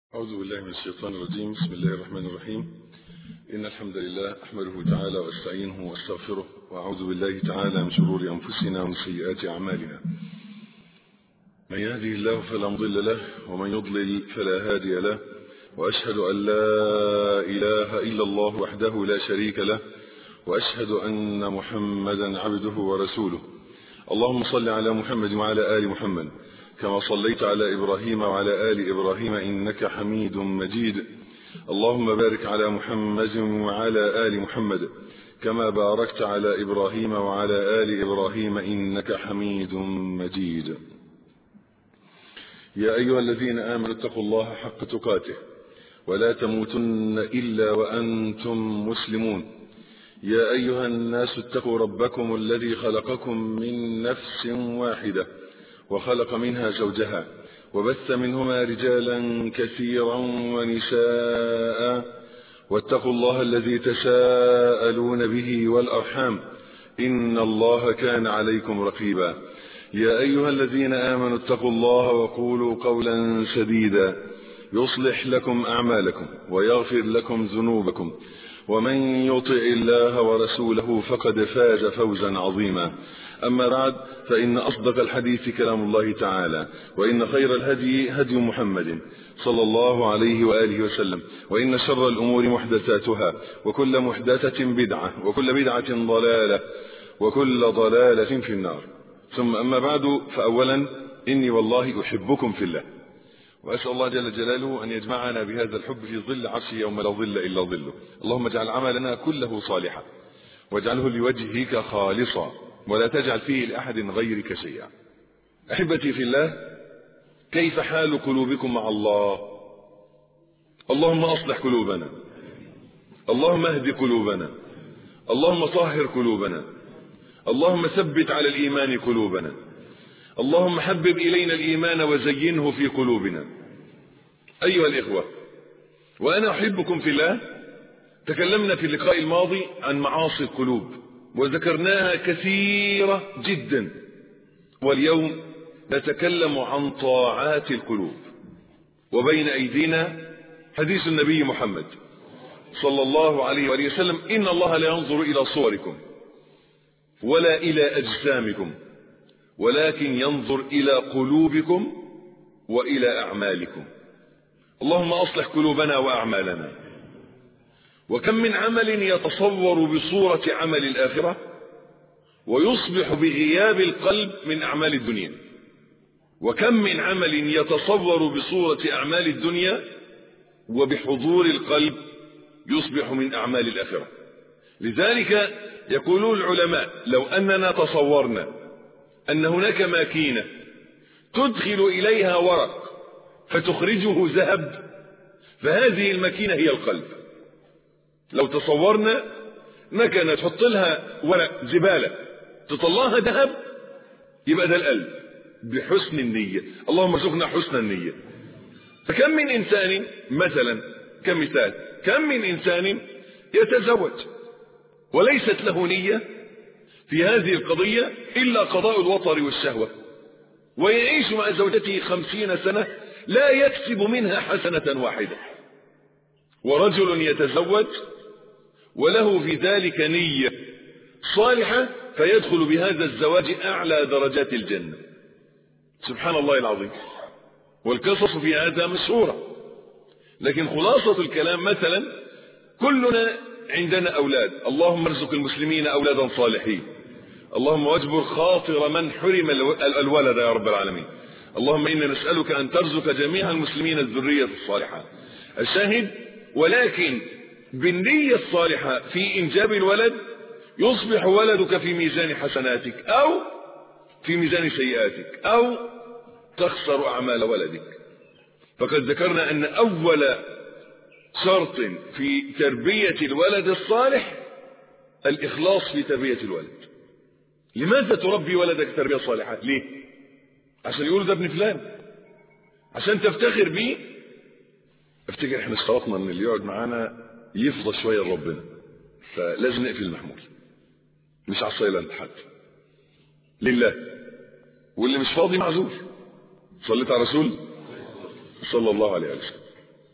أعوذ بالله من الشيطان الرجيم بسم الله الرحمن الرحيم إن الحمد لله أحمده تعالى واستعينه واستغفره وأعوذ بالله تعالى من شرور أنفسنا ومن سيئات أعمالنا من يهده الله فلا مضل له ومن يضلل فلا هادي له وأشهد أن لا إله إلا الله وحده لا شريك له وأشهد أن محمدا عبده ورسوله اللهم صل على محمد وعلى آل محمد كما صليت على إبراهيم وعلى آل إبراهيم إنك حميد مجيد اللهم بارك على محمد وعلى آل محمد كما باركت على إبراهيم وعلى آل إبراهيم إنك حميد مجيد يا أيها الذين آمنوا اتقوا الله حق تقاته ولا تموتن إلا وأنتم مسلمون يا أيها الناس اتقوا ربكم الذي خلقكم من نفس واحدة وخلق منها زوجها وبث منهما رجالا كثيرا ونساء واتقوا الله الذي تساءلون به والأرحام إن الله كان عليكم رقيبا يا أيها الذين آمنوا اتقوا الله وقولوا قولا سديدا يصلح لكم أعمالكم ويغفر لكم ذنوبكم ومن يطع الله ورسوله فقد فاز فوزا عظيما أما بعد فإن أصدق الحديث كلام الله تعالى وإن خير الهدي هدي محمد صلى الله عليه وآله وسلم وإن شر الأمور محدثاتها وكل محدثة بدعة وكل بدعة ضلالة وكل ضلالة في النار ثم أما بعد فأولا إني والله أحبكم في الله وأسأل الله جل جلاله أن يجمعنا بهذا الحب في ظل عرشه يوم لا ظل إلا ظله اللهم اجعل عملنا كله صالحا واجعله لوجهك خالصا ولا تجعل فيه لأحد غيرك شيئا أحبتي في الله كيف حال قلوبكم مع الله اللهم أصلح قلوبنا اللهم اهد قلوبنا اللهم طهر قلوبنا اللهم ثبت على الإيمان قلوبنا اللهم حبب إلينا الإيمان وزينه في قلوبنا أيها الإخوة وأنا أحبكم في الله تكلمنا في اللقاء الماضي عن معاصي القلوب وذكرناها كثيرة جدا واليوم نتكلم عن طاعات القلوب وبين أيدينا حديث النبي محمد صلى الله عليه وآله وسلم إن الله لا ينظر إلى صوركم ولا إلى أجسامكم ولكن ينظر إلى قلوبكم وإلى أعمالكم اللهم أصلح قلوبنا وأعمالنا وكم من عمل يتصور بصورة عمل الآخرة ويصبح بغياب القلب من أعمال الدنيا وكم من عمل يتصور بصورة أعمال الدنيا وبحضور القلب يصبح من أعمال الآخرة لذلك يقولون العلماء لو أننا تصورنا أن هناك ماكينة تدخل إليها ورق فتخرجه ذهب فهذه الماكينة هي القلب لو تصورنا مكنة تحط لها ورق زبالة تطلعها ذهب يبقى ده القلب بحسن النية اللهم ارزقنا حسن النية فكم من إنسان مثلا كمثال كم من إنسان يتزوج وليست له نية في هذه القضية إلا قضاء الوطر والشهوة ويعيش مع زوجته خمسين سنة لا يكسب منها حسنة واحدة ورجل يتزوج وله في ذلك نية صالحة فيدخل بهذا الزواج أعلى درجات الجنة سبحان الله العظيم والقصص في هذا مشهورة لكن خلاصة الكلام مثلا كلنا عندنا أولاد اللهم ارزق المسلمين أولادا صالحين اللهم واجبر خاطر من حرم الولد يا رب العالمين اللهم إنا نسألك أن ترزق جميع المسلمين الذرية الصالحة الشاهد ولكن بالنية الصالحة في إنجاب الولد يصبح ولدك في ميزان حسناتك أو في ميزان سيئاتك أو تخسر أعمال ولدك فقد ذكرنا أن أول شرط في تربية الولد الصالح الإخلاص في تربية الولد لماذا تربي ولدك تربية صالحة ليه عشان يقولوا ده ابن فلان عشان تفتخر بيه افتكر احنا اشترطنا ان اللي يقعد معانا يفضى شوية لربنا فلازم نقفل المحمول مش على الصيلة حتى لله واللي مش فاضي معذور صليت على رسول صلى الله عليه وسلم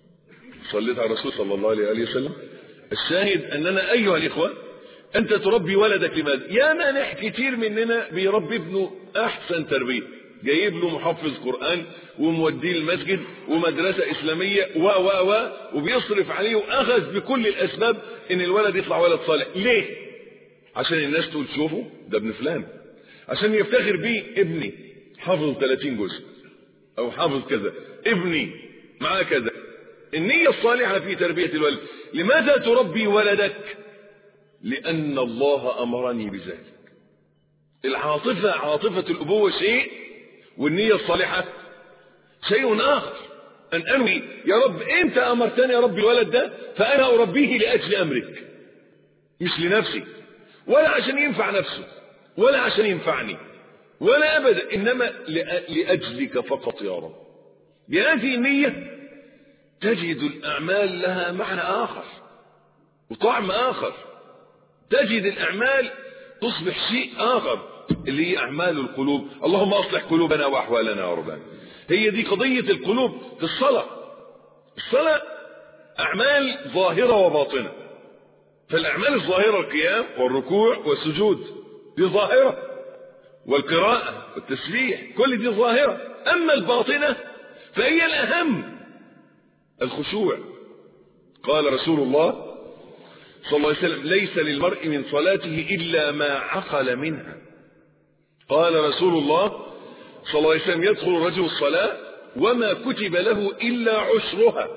صليت على الرسول صلى الله عليه وسلم الشاهد أننا أيها الإخوة أنت تربي ولدك لماذا يا مانح كتير مننا بيربي ابنه أحسن تربية جايب له محفظ قرآن وموديه المسجد ومدرسة إسلامية و و و وبيصرف عليه وأخذ بكل الأسباب إن الولد يطلع ولد صالح ليه؟ عشان الناس تقول شوفوا ده ابن فلان عشان يفتخر بيه ابني حافظ 30 جزء أو حافظ كذا ابني معاه كذا النية الصالحة في تربية الولد لماذا تربي ولدك لأن الله أمرني بذلك العاطفة عاطفة الأبوة شيء والنية الصالحة شيء آخر أن أنوي يا رب أنت أمرتني يا رب الولد ده فأنا أربيه لأجل أمرك مش لنفسي ولا عشان ينفع نفسه ولا عشان ينفعني ولا أبدا إنما لأجلك فقط يا رب بهذه النية تجد الأعمال لها معنى آخر وطعم آخر تجد الأعمال تصبح شيء آخر اللي هي أعمال القلوب اللهم أصلح قلوبنا وأحوالنا يا رب هي دي قضية القلوب في الصلاة الصلاة أعمال ظاهرة وباطنة فالأعمال الظاهرة القيام والركوع والسجود دي ظاهرة والقراءة والتسبيح كل دي ظاهرة أما الباطنة فهي الأهم الخشوع قال رسول الله صلى الله عليه وسلم ليس للمرء من صلاته إلا ما عقل منها قال رسول الله صلى الله عليه وسلم يدخل الرجل الصلاة وما كتب له إلا عشرها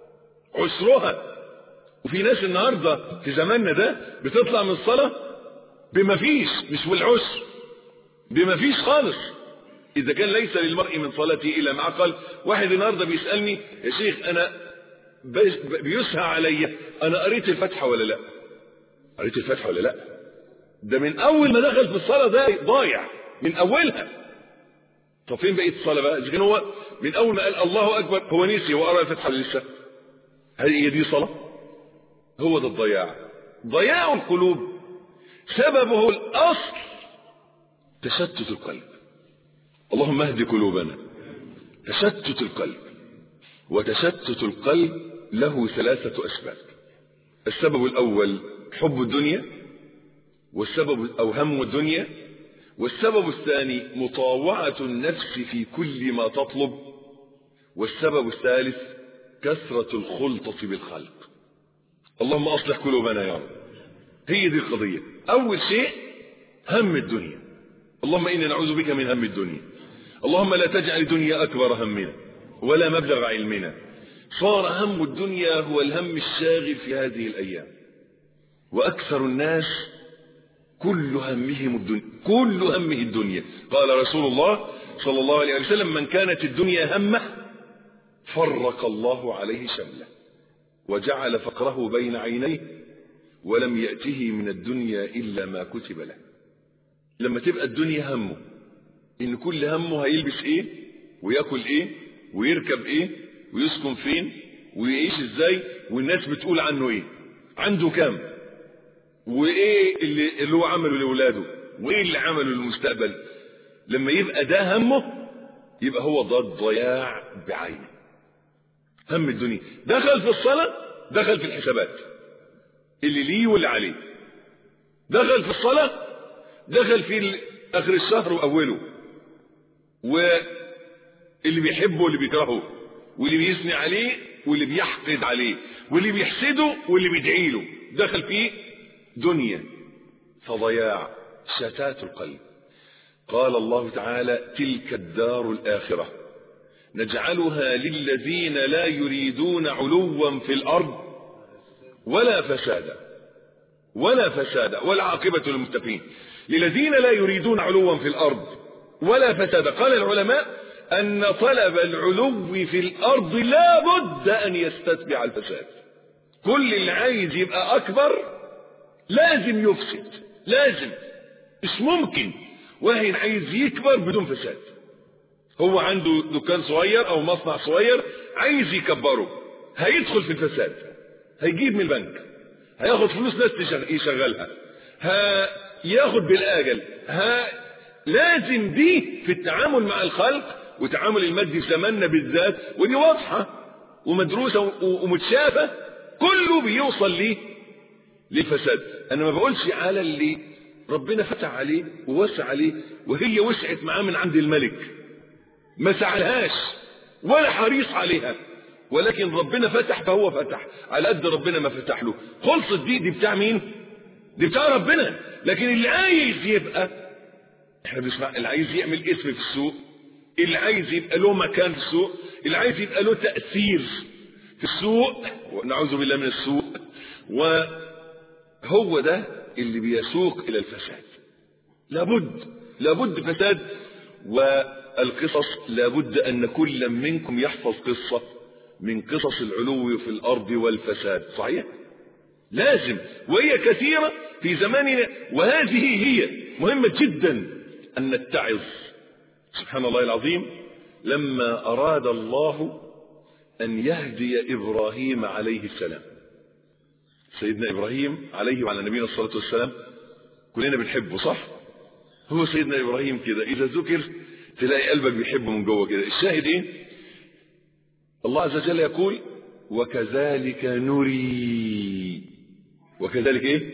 عشرها وفي ناس النهاردة في زماننا ده بتطلع من الصلاة بما فيش مش بالعشر بما فيش خالص إذا كان ليس للمرء من صلاته إلا ما عقل واحد النهاردة بيسألني يا شيخ أنا بيسهى عليا أنا قريت الفتحة ولا لا قريت الفتحة ولا لا ده من أول ما دخل في الصلاة ده ضايع من أولها طب فين بقية الصلاة بقى إذا كان هو من أول ما قال الله أكبر هو نسي وقرأ الفتحة لسه هل هي دي صلاة هو ده الضياع ضياع القلوب سببه الأصل تشتت القلب اللهم اهد قلوبنا تشتت القلب وتشتت القلب له ثلاثة أسباب السبب الأول حب الدنيا والسبب أو هم الدنيا والسبب الثاني مطاوعة النفس في كل ما تطلب والسبب الثالث كثرة الخلطة بالخلق اللهم أصلح قلوبنا يا رب هي دي القضية أول شيء هم الدنيا اللهم إنا نعوذ بك من هم الدنيا اللهم لا تجعل الدنيا أكبر همنا ولا مبلغ علمنا صار هم الدنيا هو الهم الشاغل في هذه الأيام وأكثر الناس كل همهم الدنيا كل همه الدنيا قال رسول الله صلى الله عليه وسلم من كانت الدنيا همه فرق الله عليه شمله وجعل فقره بين عينيه ولم يأته من الدنيا إلا ما كتب له لما تبقى الدنيا همه إن كل همه هيلبس إيه ويأكل إيه ويركب إيه ويسكن فين ويعيش إزاي والناس بتقول عنه إيه عنده كام وايه اللي, اللي هو عمله لاولاده وايه اللي عمله للمستقبل لما يبقى ده همه يبقى هو ده الضياع بعينه هم الدنيا دخل في الصلاة دخل في الحسابات اللي ليه واللي عليه دخل في الصلاة دخل في آخر الشهر وأوله واللي بيحبه واللي بيكرهه واللي بيثني عليه واللي بيحقد عليه واللي بيحسده واللي بيدعي له دخل فيه دنيا فضياع شتات القلب قال الله تعالى تلك الدار الآخرة نجعلها للذين لا يريدون علوا في الأرض ولا فسادا ولا فسادا ولا عاقبة للمتقين للذين لا يريدون علوا في الأرض ولا فسادا قال العلماء أن طلب العلو في الأرض لا بد أن يستتبع الفساد كل اللي عايز يبقى أكبر لازم يفسد لازم مش ممكن واحد عايز يكبر بدون فساد هو عنده دكان صغير او مصنع صغير عايز يكبره هيدخل في الفساد هيجيب من البنك هياخد فلوس ناس يشغلها هياخد بالاجل ها لازم دي في التعامل مع الخلق وتعامل المادي في زماننا بالذات ودي واضحه ومدروسة ومتشافة كله بيوصل ليه للفساد انا ما بقولش على اللي ربنا فتح عليه ووسع عليه وهي وسعت معاه من عند الملك ما سعلهاش ولا حريص عليها ولكن ربنا فتح فهو فتح على قد ربنا ما فتح له خلصت دي دي بتاع مين دي بتاع ربنا لكن اللي عايز يبقى احنا بنسمع اللي عايز يعمل اسم في السوق اللي عايز يبقى له مكان في السوق اللي عايز يبقى له تأثير في السوق ونعوذ بالله من السوق وهو ده اللي بيسوق إلى الفساد لابد لابد فساد والقصص لابد أن كل منكم يحفظ قصة من قصص العلو في الأرض والفساد صحيح لازم وهي كثيرة في زماننا وهذه هي مهمة جدا أن نتعظ سبحان الله العظيم لما أراد الله أن يهدي إبراهيم عليه السلام سيدنا إبراهيم عليه وعلى نبينا الصلاة والسلام كلنا بنحبه صح هو سيدنا إبراهيم كده إذا ذكر تلاقي قلبك بيحبه من جوه كده الشاهد إيه الله عز وجل يقول وكذلك نري وكذلك إيه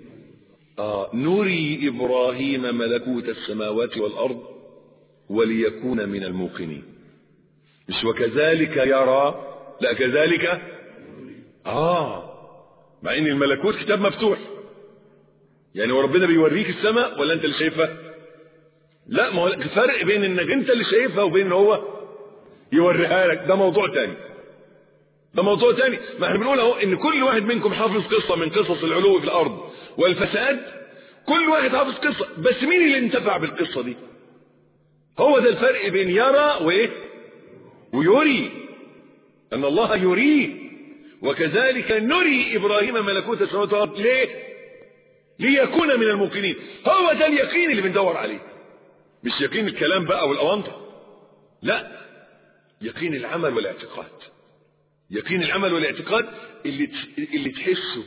آه نري إبراهيم ملكوت السماوات والأرض وليكون من الموقنين مش وكذلك يرى لا كذلك آه مع ان الملكوت كتاب مفتوح يعني هو ربنا بيوريك السماء ولا انت اللي شايفها لا ما هو الفرق بين انك انت اللي شايفها وبين ان هو يوريها لك ده موضوع تاني ده موضوع تاني ما احنا بنقول اهو ان كل واحد منكم حافظ قصه من قصص العلو في الارض والفساد كل واحد حافظ قصه بس مين اللي انتفع بالقصه دي هو ده الفرق بين يرى وايه ويري ان الله يريه وكذلك نري ابراهيم ملكوت السماوات والارض ليه ليكون من الموقنين هو ده اليقين اللي بندور عليه مش يقين الكلام بقى والاونطه لا يقين العمل والاعتقاد يقين العمل والاعتقاد اللي اللي تحسه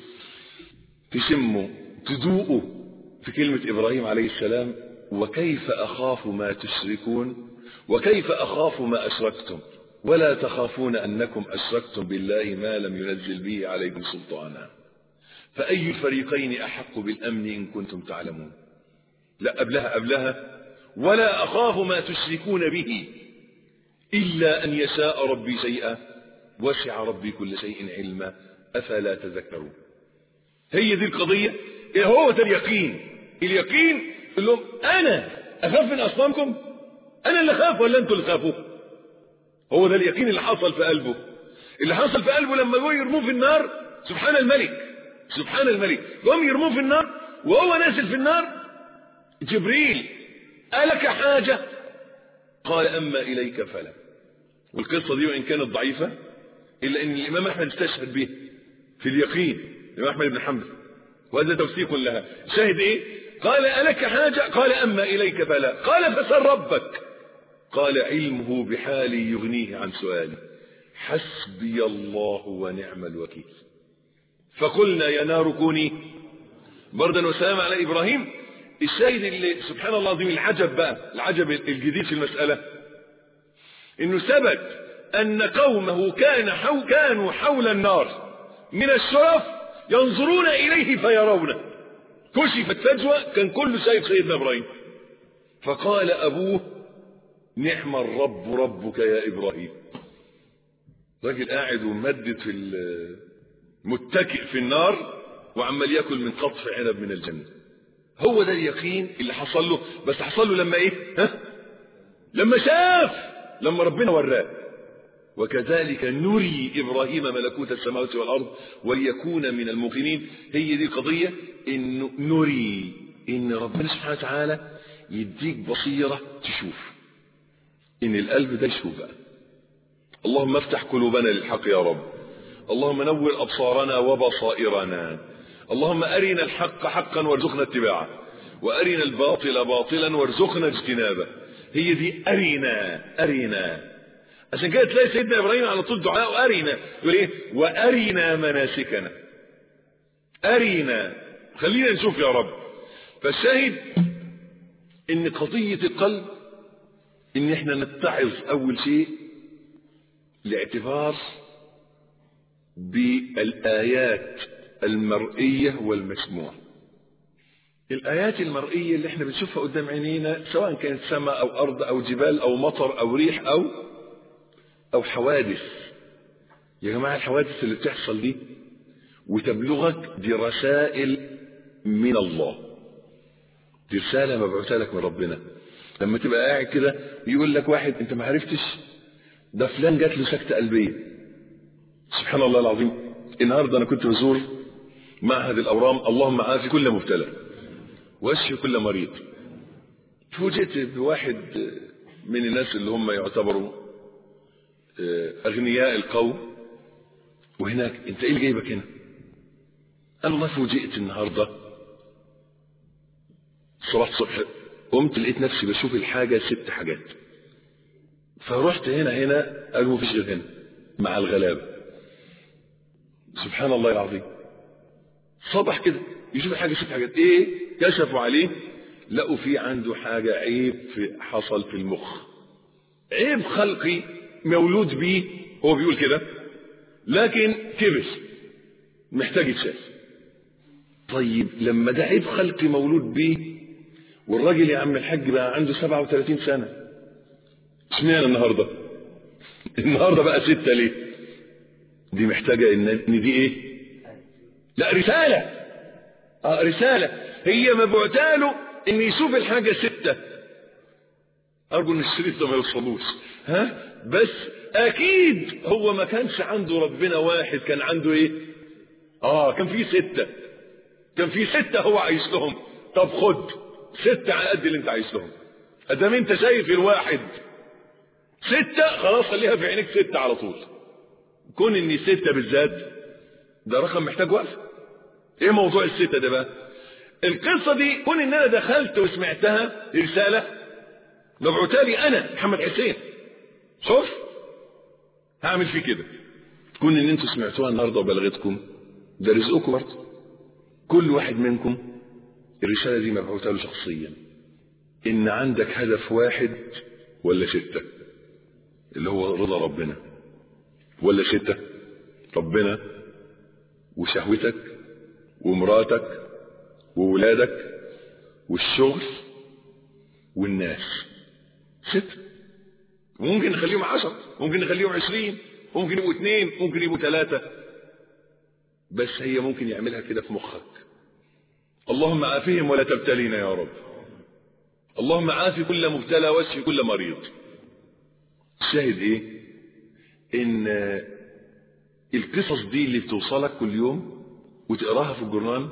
تشمه تذوقه في كلمة إبراهيم عليه السلام وكيف أخاف ما تشركون وكيف أخاف ما أشركتم ولا تخافون أنكم أشركتم بالله ما لم ينزل به عليكم سلطانا فأي الفريقين أحق بالأمن إن كنتم تعلمون لا قبلها قبلها ولا أخاف ما تشركون به إلا أن يشاء ربي شيئا وسع ربي كل شيء علما أفلا تذكرون هي دي القضية إيه هو ده اليقين اليقين يقول لهم أنا أخاف من أصنامكم أنا اللي أخاف ولا أنتوا اللي خافوا هو ده اليقين اللي حصل في قلبه اللي حصل في قلبه لما جوا يرموه في النار سبحان الملك سبحان الملك جم يرموه في النار وهو نازل في النار جبريل ألك حاجة قال أما إليك فلا والقصة دي وإن كانت ضعيفة إلا أن الإمام أحمد استشهد به في اليقين الإمام أحمد بن حنبل وهذا توثيق لها شاهد إيه قال ألك حاجة قال أما إليك فلا قال فسل ربك قال علمه بحالي يغنيه عن سؤالي حسبي الله ونعم الوكيل فقلنا يا نار كوني بردا وسلام على إبراهيم الشاهد اللي سبحان الله العظيم العجب بقى العجب الجديد في المسألة انه ثبت ان قومه كان حو كانوا حول النار من الشرف ينظرون اليه فيرونه كشفت فجوة كان كل شيء سيدنا ابراهيم فقال ابوه نعم الرب ربك يا ابراهيم راجل قاعد وممدد في متكئ في النار وعمال ياكل من قطف عنب من الجنه هو ده اليقين اللي حصل له بس حصل له لما ايه ها لما شاف لما ربنا وراه وكذلك نري ابراهيم ملكوت السماوات والارض وليكون من الموقنين هي دي قضيه انه نري ان ربنا سبحانه وتعالى يديك بصيره تشوف ان القلب ده يشوف بقى اللهم افتح قلوبنا للحق يا رب اللهم نور ابصارنا وبصائرنا اللهم أرنا الحق حقا وارزقنا اتباعه وأرنا الباطل باطلا وارزقنا اجتنابه هي دي أرنا أرنا عشان كده تلاقي سيدنا إبراهيم على طول دعاء أرنا يقول إيه وأرنا مناسكنا أرنا خلينا نشوف يا رب فالشاهد إن قضية القلب إن إحنا نتعظ أول شيء لاعتبار بالآيات المرئية والمسموعة الآيات المرئية اللي احنا بنشوفها قدام عينينا سواء كانت سماء أو أرض أو جبال أو مطر أو ريح أو أو حوادث يا جماعة الحوادث اللي بتحصل دي وتبلغك دي رسائل من الله دي رسالة مبعوثة لك من ربنا لما تبقى قاعد كده يقول لك واحد انت ما عرفتش ده فلان جات له سكتة قلبية سبحان الله العظيم النهارده انا كنت بزور معهد الاورام اللهم عافي كل مبتلى واشفي كل مريض فوجئت بواحد من الناس اللي هم يعتبروا اغنياء القوم وهناك انت ايه اللي جايبك هنا قال والله فوجئت النهارده صباح الصبح قمت لقيت نفسي بشوف الحاجه ست حاجات فرحت هنا هنا قالوا مفيش غير هنا مع الغلابه سبحان الله العظيم صبح كده يشوف الحاجه ست حاجات ايه كشفوا عليه لقوا في عنده حاجه عيب في حصل في المخ عيب خلقي مولود بيه هو بيقول كده لكن كبر محتاج يتشاف طيب لما ده عيب خلقي مولود بيه والراجل يا عم الحاج بقى عنده 37 سنة اشمعنى النهارده النهارده بقى ستة ليه دي محتاجة ان إن دي ايه لا رسالة اه رسالة هي مبعوثة له ان يشوف الحاجة ستة ارجو ان الشريط ده ما يوصلوش ها بس اكيد هو ما كانش عنده ربنا واحد كان عنده ايه اه كان في ستة كان في ستة هو عايش لهم طب خد ستة على قد اللي انت عايش لهم ادام انت شايف الواحد ستة خلاص خليها في عينيك ستة على طول كون اني ستة بالذات ده رقم محتاج وقفة ايه موضوع الستة ده بقى القصة دي كون ان انا دخلت وسمعتها رسالة مبعوثة لي انا محمد حسين شوف هعمل فيه كده كون ان انتوا سمعتوها النهارده وبلغتكم ده رزقكم برضه كل واحد منكم الرسالة دي مبعوثة له شخصيا ان عندك هدف واحد ولا ستة اللي هو رضا ربنا ولا ستة ربنا وشهوتك ومراتك وولادك والشغل والناس ستة ممكن نخليهم عشر ممكن نخليهم عشرين ممكن يبقوا اثنين ممكن يبقوا ثلاثة بس هي ممكن يعملها كده في مخك اللهم عافهم ولا تبتلينا يا رب اللهم عافي كل مبتلى واشفي كل مريض الشاهد ايه ان القصص دي اللي بتوصلك كل يوم وتقراها في الجورنال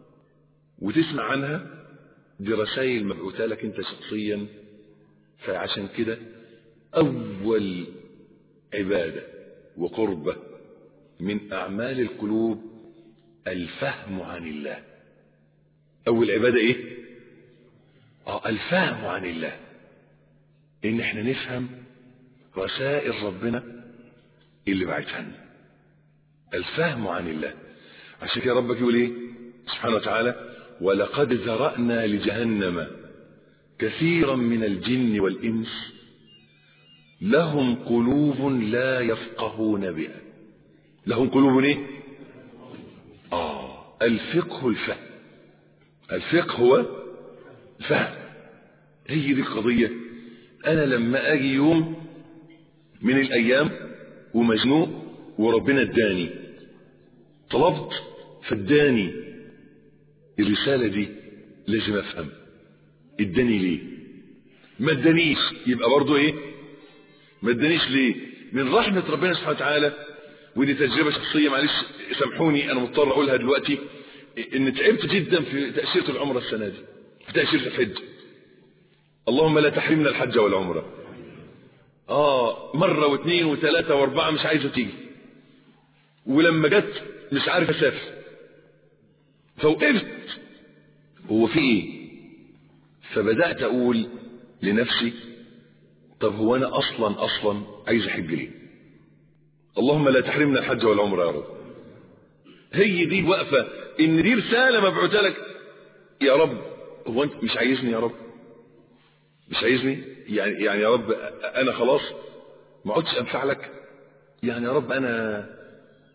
وتسمع عنها دي رسائل مبعوثة لك انت شخصيا فعشان كده اول عبادة وقربة من اعمال القلوب الفهم عن الله اول عبادة ايه اه الفهم عن الله ان احنا نفهم رسائل ربنا اللي بعتها لنا الفهم عن الله عشان كده ربك يقول ايه سبحانه وتعالى ولقد ذرأنا لجهنم كثيرا من الجن والإنس لهم قلوب لا يفقهون بها لهم قلوب ايه اه الفقه الفهم الفقه هو الفهم هي دي القضية انا لما اجي يوم من الايام ومزنوق وربنا اداني طلبت فاداني الرسالة دي لازم افهم اداني ليه ما ادانيش يبقى برضو ايه ما ادانيش ليه من رحمة ربنا سبحانه وتعالى ودي تجربة شخصية معلش سامحوني انا مضطر اقولها دلوقتي ان تعبت جدا في تأشيرة العمرة السنة دي في تأشيرة الحج اللهم لا تحرمنا الحج والعمرة اه مرة واثنين وثلاثة واربعة مش عايزة تيجي ولما جت مش عارف اسافر فوقفت هو في ايه فبدأت اقول لنفسي طب هو انا اصلا اصلا عايز احج ليه اللهم لا تحرمنا الحج والعمرة يا رب هي دي واقفة ان دي رسالة مبعوثة لك يا رب هو انت مش عايزني يا رب مش عايزني يعني يعني يا رب انا خلاص ما عدتش انفع لك يعني يا رب انا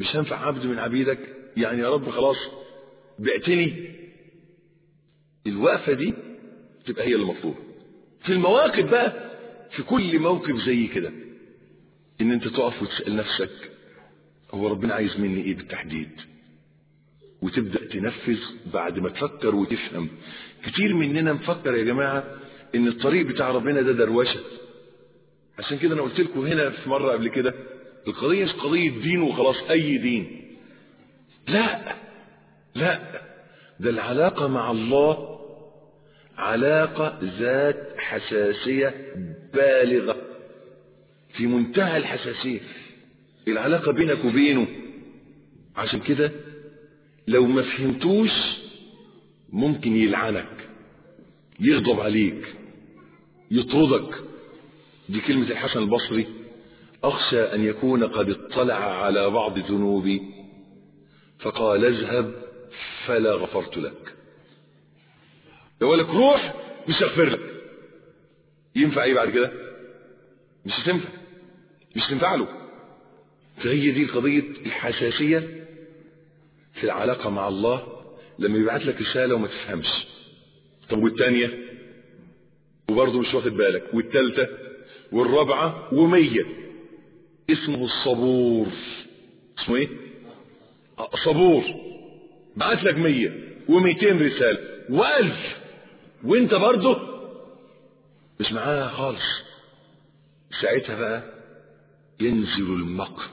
مش هنفع عبد من عبيدك يعني يا رب خلاص بعتني الوقفة دي تبقى هي المطلوبة في المواقف بقى في كل موقف زي كده ان انت تقف وتسأل نفسك هو ربنا عايز مني ايه بالتحديد وتبدأ تنفذ بعد ما تفكر وتفهم كتير مننا مفكر يا جماعة ان الطريق بتاع ربنا ده دروشة عشان كده انا قلت لكم هنا في مرة قبل كده القضية مش قضية دين وخلاص اي دين لا لا ده العلاقة مع الله علاقة ذات حساسية بالغة في منتهى الحساسية العلاقة بينك وبينه عشان كده لو ما فهمتوش ممكن يلعنك يغضب عليك يطردك دي كلمة الحسن البصري أخشى أن يكون قد اطلع على بعض ذنوبي فقال اذهب فلا غفرت لك يقول لك روح مش هغفر لك ينفع ايه بعد كده مش هتنفع مش تنفع له فهي دي قضية الحساسية في العلاقة مع الله لما يبعت لك رسالة وما تفهمش طب والتانية وبرضه مش واخد بالك والتالتة والرابعة ومية اسمه الصبور اسمه ايه صبور بعت لك مية وميتين رسالة وألف وانت برضه مش معاها خالص ساعتها بقى ينزل المقت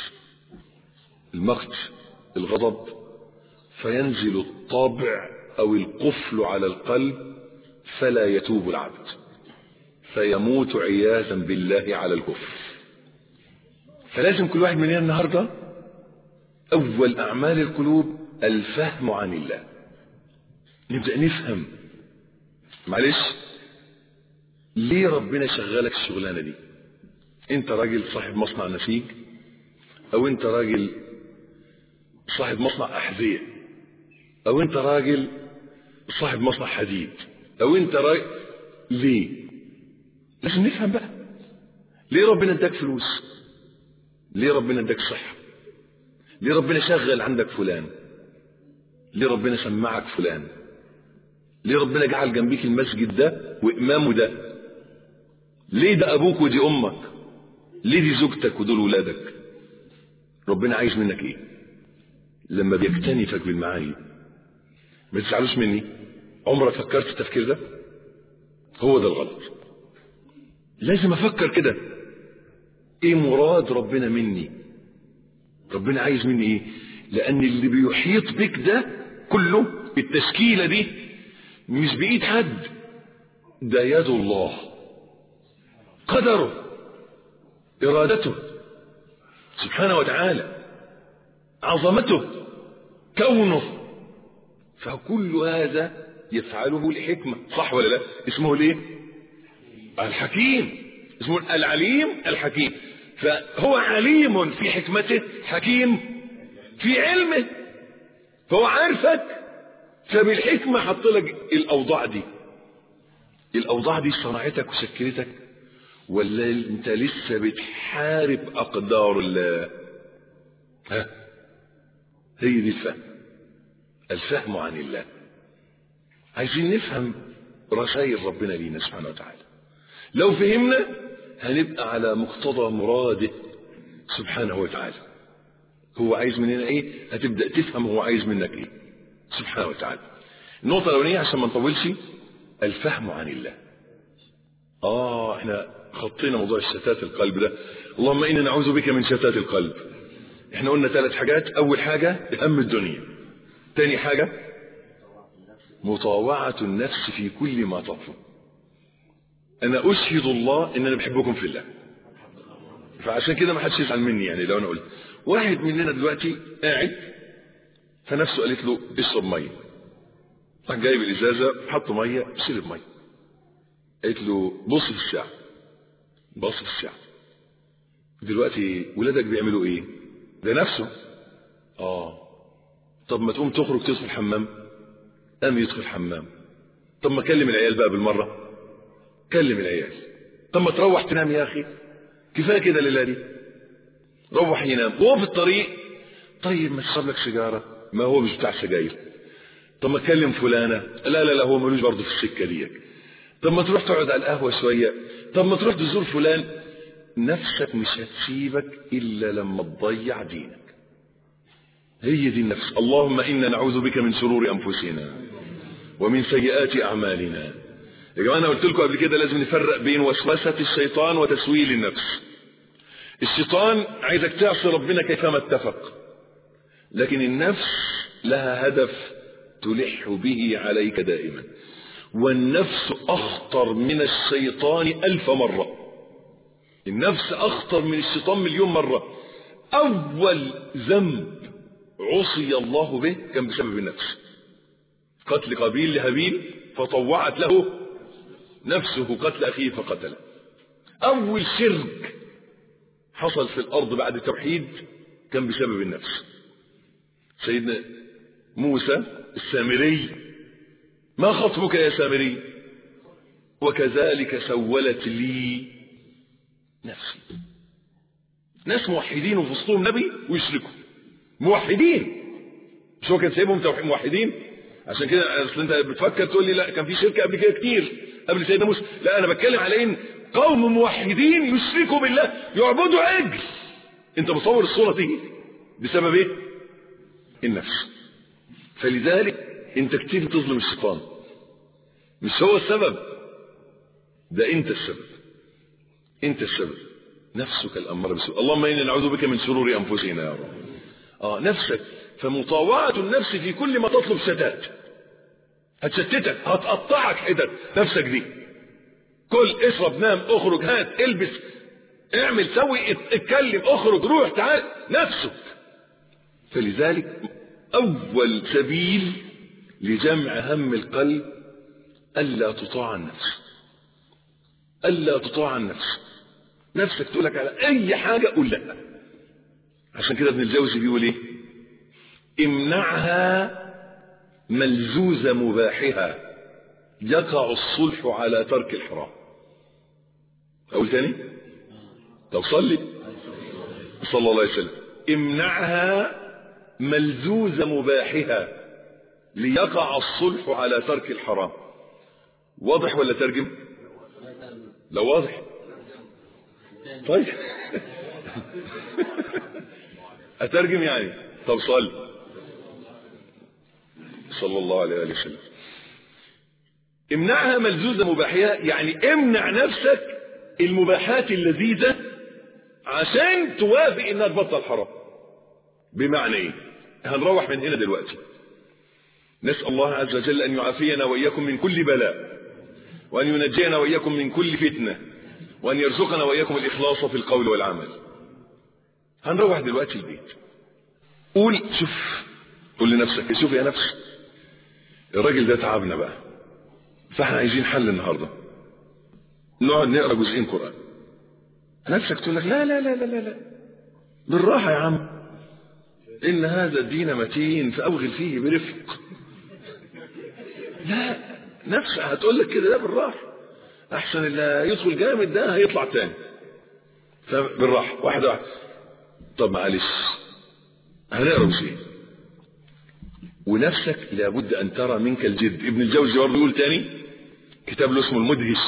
المقت الغضب فينزل الطابع او القفل على القلب فلا يتوب العبد فيموت عياذا بالله على الكفر فلازم كل واحد مننا النهارده اول اعمال القلوب الفهم عن الله نبدا نفهم معلش ليه ربنا شغلك الشغلانه دي انت راجل صاحب مصنع نسيج او انت راجل صاحب مصنع احذيه او انت راجل صاحب مصنع حديد او انت راجل ليه لازم نفهم بقى ليه ربنا اداك فلوس ليه ربنا اداك صحه ليه ربنا شغل عندك فلان ليه ربنا سمعك فلان ليه ربنا جعل جنبيك المسجد ده وامامه ده ليه ده ابوك ودي امك ليه دي زوجتك ودول ولادك ربنا عايز منك ايه لما بيكتنفك بالمعاني ما تزعلوش مني عمرك فكرت التفكير ده هو ده الغلط لازم افكر كده ايه مراد ربنا مني ربنا عايز مني ايه لان اللي بيحيط بك ده كله التشكيله دي مش بايد حد ده يد الله قدره ارادته سبحانه وتعالى عظمته كونه فكل هذا يفعله الحكمة صح ولا لا اسمه الايه الحكيم اسمه العليم الحكيم فهو عليم في حكمته حكيم في علمه فهو عارفك فبالحكمة حط لك الأوضاع دي الأوضاع دي صنعتك وشكلتك ولا انت لسه بتحارب أقدار الله ها هي دي الفهم الفهم عن الله عايزين نفهم رسائل ربنا لينا سبحانه وتعالى لو فهمنا هنبقى على مقتضى مراده سبحانه وتعالى هو عايز مننا ايه هتبدأ تفهم هو عايز منك ايه سبحانه وتعالى النقطة الأولانية عشان ما نطولش الفهم عن الله اه احنا خطينا موضوع شتات القلب ده اللهم إنا نعوذ بك من شتات القلب احنا قلنا ثلاث حاجات أول حاجة هم الدنيا تاني حاجة مطاوعة النفس في كل ما تطلب أنا أشهد الله إن أنا بحبكم في الله فعشان كده ما حدش يزعل مني يعني لو أنا قلت واحد مننا دلوقتي قاعد فنفسه قالت له اشرب ميه راح جايب الازازه حط ميه شرب ميه قالت له بص في الساعه بص في الساعه دلوقتي ولادك بيعملوا ايه ده نفسه اه طب ما تقوم تخرج تدخل الحمام قام يدخل الحمام طب ما كلم العيال بقى بالمره كلم العيال طب ما تروح تنام يا اخي كفايه كده الليله دي روح ينام وهو في الطريق طيب ما تشرب لك سيجاره ما هو مش بتاع سجاير طب ما تكلم فلانه لا لا لا هو ملوش برضه في السكه دي طب ما تروح تقعد على القهوه شويه طب ما تروح تزور فلان نفسك مش هتسيبك الا لما تضيع دينك هي دي النفس اللهم انا نعوذ بك من شرور انفسنا ومن سيئات اعمالنا يا جماعه انا قلت لكم قبل كده لازم نفرق بين وسوسه الشيطان وتسويل النفس الشيطان عايزك تعصي ربنا كيفما اتفق لكن النفس لها هدف تلح به عليك دائما والنفس اخطر من الشيطان الف مره النفس اخطر من الشيطان مليون مره اول ذنب عصي الله به كان بسبب النفس قتل قابيل لهابيل فطوعت له نفسه قتل اخيه فقتله اول شرك حصل في الارض بعد التوحيد كان بسبب النفس سيدنا موسى السامري ما خطبك يا سامري وكذلك سولت لي نفسي ناس موحدين وفي وسطهم نبي ويشركوا موحدين مش هو كان سايبهم موحدين عشان كده اصل انت بتفكر تقول لي لا كان في شركه قبل كده كتير قبل سيدنا موسى لا انا بتكلم على ان قوم موحدين يشركوا بالله يعبدوا عجل انت مصور الصوره دي بسبب ايه النفس فلذلك انت كتير تظلم الشيطان مش هو السبب ده انت السبب انت السبب نفسك الاماره بالسوء اللهم انا نعوذ بك من شرور انفسنا يا رب اه نفسك فمطاوعه النفس في كل ما تطلب شتات هتشتتك هتقطعك حتت نفسك دي كل اشرب نام اخرج هات البس اعمل سوي اتكلم اخرج روح تعال نفسك فلذلك اول سبيل لجمع هم القلب الا تطاع النفس الا تطاع النفس نفسك تقول لك على اي حاجه قول لا عشان كده ابن الجوزي بيقول ايه امنعها ملزوز مباحها يقع الصلح على ترك الحرام اقول تاني طب صلي صلى الله عليه وسلم امنعها ملزوز مباحها ليقع الصلح على ترك الحرام واضح ولا ترجم لا واضح طيب اترجم يعني طب صل صلى الله عليه وسلم امنعها ملزوزة مباحية يعني امنع نفسك المباحات اللذيذة عشان توافق انها تبطل حرام بمعنى ايه هنروح من هنا دلوقتي نسأل الله عز وجل ان يعافينا واياكم من كل بلاء وان ينجينا واياكم من كل فتنة وان يرزقنا واياكم الاخلاص في القول والعمل هنروح دلوقتي البيت قول شوف قول لنفسك شوف يا نفس الراجل ده تعبنا بقى فاحنا عايزين حل النهارده نقعد نقرا جزئين قران نفسك تقول لك لا لا لا لا لا, لا. بالراحه يا عم ان هذا الدين متين فاوغل فيه برفق لا نفسك هتقول لك كده لا بالراحه احسن اللي يدخل جامد ده هيطلع تاني فبالراحه واحده واحده طب معلش هنقرا جزئين ونفسك لابد ان ترى منك الجد ابن الجوزي برضه يقول تاني كتاب له اسمه المدهش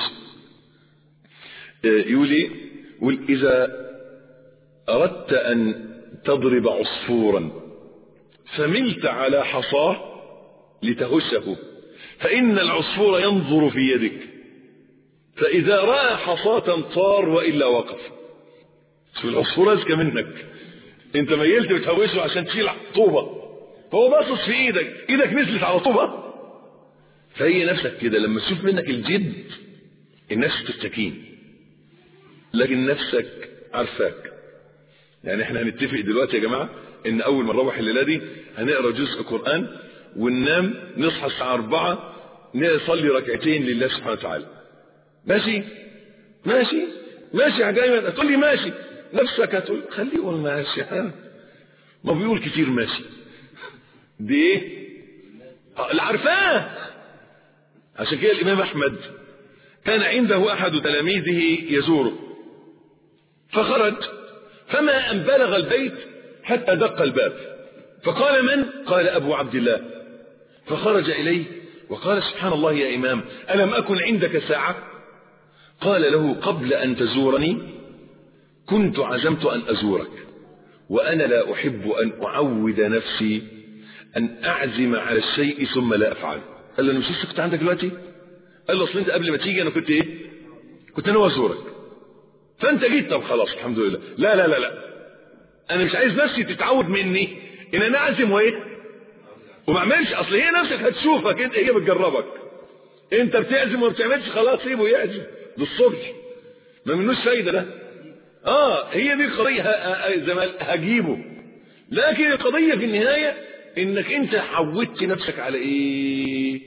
يقول ايه يقول اذا اردت ان تضرب عصفورا فملت على حصاه لتهشه فان العصفور ينظر في يدك فاذا راى حصاه طار والا وقف شوف العصفور اذكى منك انت ميلت بتهوشه عشان تشيل طوبه فهو باصص في ايدك ايدك نزلت على طوبه فهي نفسك كده لما تشوف منك الجد النفس تستكين لكن نفسك عارفاك يعني احنا هنتفق دلوقتي يا جماعه ان اول ما نروح الليله دي هنقرا جزء قران وننام نصحى الساعه 4 نصلي ركعتين لله سبحانه وتعالى ماشي ماشي ماشي يا جايمن هتقول لي ماشي نفسك هتقول خليه يقول ماشي ها ما بيقول كتير ماشي دي ايه اللي عارفاه عشان كده الامام احمد كان عنده احد تلاميذه يزوره فخرج فما ان بلغ البيت حتى دق الباب فقال من قال أبو عبد الله فخرج إليه وقال سبحان الله يا إمام ألم أكن عندك ساعة قال له قبل أن تزورني كنت عزمت أن أزورك وأنا لا أحب أن أعود نفسي أن أعزم على الشيء ثم لا أفعله قال له أنا مش لسه كنت عندك دلوقتي قال له أصل أنت قبل ما تيجي أنا كنت إيه كنت أنا وأزورك فأنت جيت طب خلاص الحمد لله لا لا لا لا أنا مش عايز نفسي تتعود مني إن أنا أعزم وإيه وما اعملش أصل هي نفسك هتشوفك أنت هي بتجربك أنت بتعزم وما بتعملش خلاص سيبه يعزم للصبح ما منوش فايدة ده اه هي دي القضية زي ما هجيبه لكن القضية في النهاية انك انت عودت نفسك على ايه